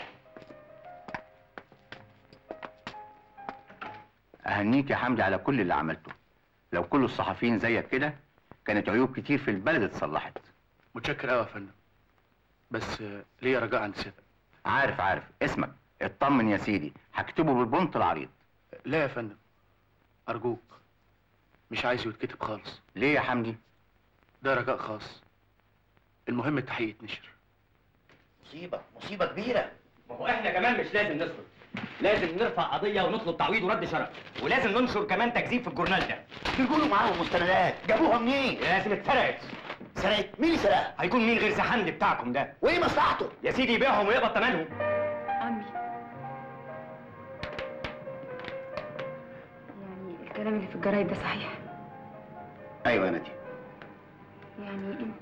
اهنيك يا حمدي على كل اللي عملته لو كل الصحفيين زيك كده كانت عيوب كتير في البلد اتصلحت متشكر قوي يا فندم بس آه، ليا رجاء عند سيادتك عارف عارف اسمك اطمن يا سيدي هكتبه بالبنط العريض لا يا فندم ارجوك مش عايزه يتكتب خالص ليه يا حمدي ده رجاء خاص المهم التحقيق يتنشر مصيبة مصيبة كبيرة ما هو احنا كمان مش لازم نسكت لازم نرفع قضية ونطلب تعويض ورد شرف ولازم ننشر كمان تكذيب في الجورنال ده بيقولوا معاهم مستندات جابوها منين؟ لازم اتسرقت سرقت مين اللي سرقها؟ هيكون مين غير سحند بتاعكم ده وايه مصلحته؟ يا سيدي يبيعهم ويقبض ثمنهم عمي يعني الكلام اللي في الجرايد ده صحيح ايوه يا نادي يعني انت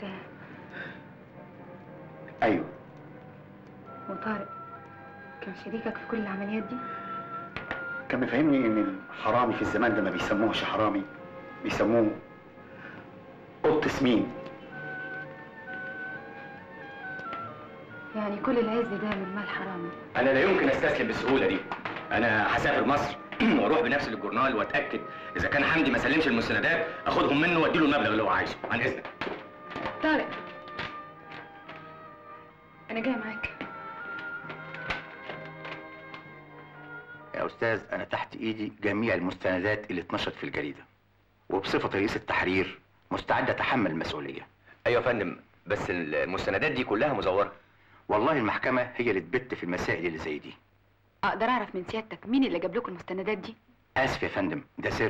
ايوه وطارق كان شريكك في كل العمليات دي كان مفهمني ان الحرامي في الزمان ده ما بيسموهش حرامي بيسموه قط سمين يعني كل العز ده من مال حرامي انا لا يمكن استسلم بالسهولة دي انا هسافر مصر واروح بنفسي للجورنال واتاكد اذا كان حمدي ما سلمش المستندات اخدهم منه واديله المبلغ اللي هو عايزه عن اذنك طارق انا جاي معاك يا استاذ انا تحت ايدي جميع المستندات اللي اتنشرت في الجريده وبصفه رئيس التحرير مستعد اتحمل المسؤوليه ايوه يا فندم بس المستندات دي كلها مزوره والله المحكمه هي اللي تبت في المسائل اللي زي دي اقدر اعرف من سيادتك مين اللي جاب لكم المستندات دي اسف يا فندم ده سر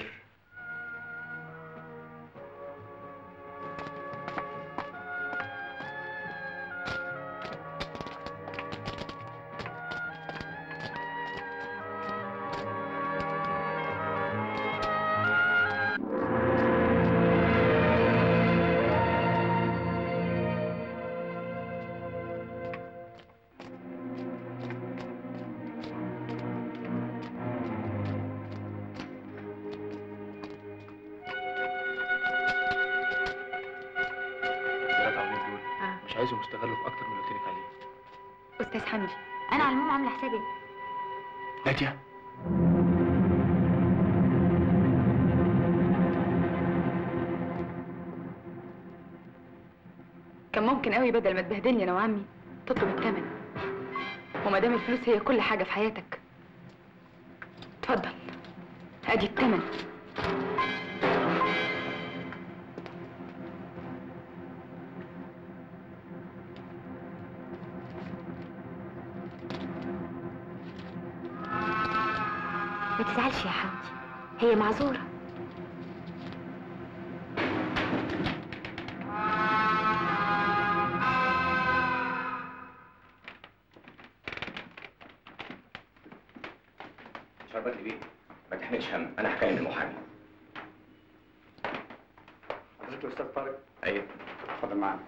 الثلاث عوامل دول مش عايزهم يستغلوا في اكتر من اللي قلت لك عليه استاذ حمدي انا على العموم عامله حسابي نادية كان ممكن قوي بدل ما تبهدلني انا وعمي تطلب الثمن وما دام الفلوس هي كل حاجه في حياتك اتفضل ادي الثمن ما تزعلش يا حمدي هي معذوره شربت لي بيه ما تحملش هم انا هكلم المحامي حضرتك الاستاذ طارق ايوه اتفضل معانا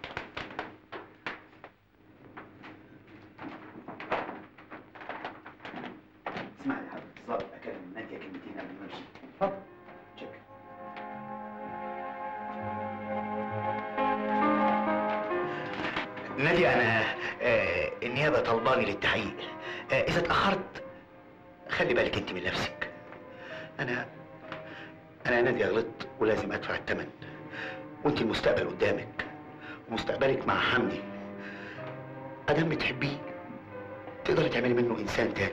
اسمع يا حضرتك الظابط اكلم نادية كلمتين قبل ما امشي اتفضل شكرا نادية انا آه النيابة طلباني للتحقيق آه اذا اتأخرت خلي بالك انت من نفسك انا انا يا نادية غلطت ولازم ادفع الثمن وانت المستقبل قدامك ومستقبلك مع حمدي ادام بتحبيه تقدري تعملي منه انسان تاني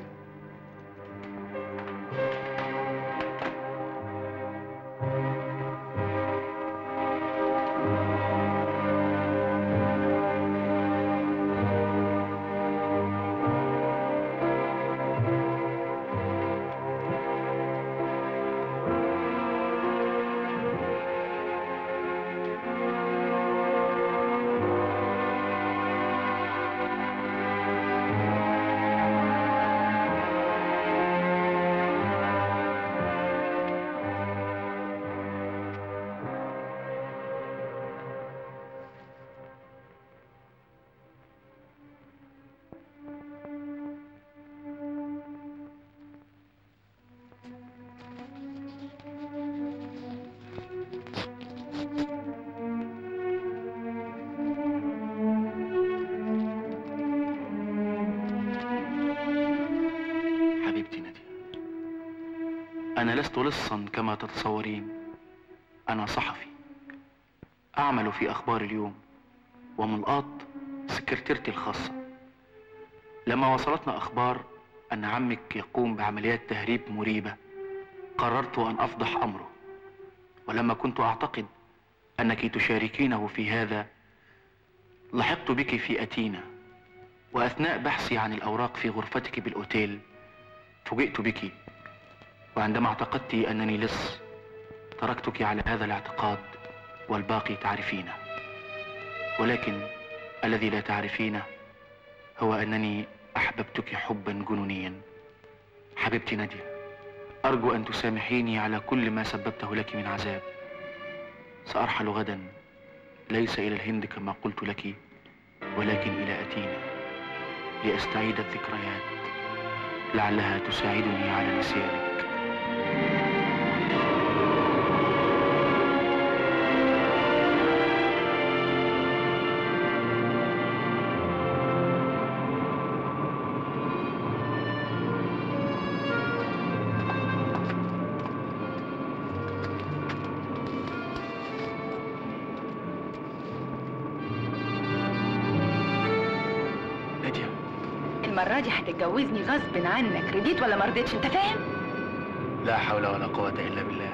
أنا لست لصا كما تتصورين أنا صحفي أعمل في أخبار اليوم وملقاط سكرتيرتي الخاصة لما وصلتنا أخبار أن عمك يقوم بعمليات تهريب مريبة قررت أن أفضح أمره ولما كنت أعتقد أنك تشاركينه في هذا لحقت بك في أتينا وأثناء بحثي عن الأوراق في غرفتك بالأوتيل فوجئت بك وعندما اعتقدت أنني لص تركتك على هذا الاعتقاد والباقي تعرفينه ولكن الذي لا تعرفينه هو أنني أحببتك حبا جنونيا حبيبتي نادية أرجو أن تسامحيني على كل ما سببته لك من عذاب سأرحل غدا ليس إلى الهند كما قلت لك ولكن إلى أتينا لأستعيد الذكريات لعلها تساعدني على نسيانك نادية المرة دي هتتجوزني غصب عنك رضيت ولا مرضيتش انت فاهم؟ لا حول ولا قوة إلا بالله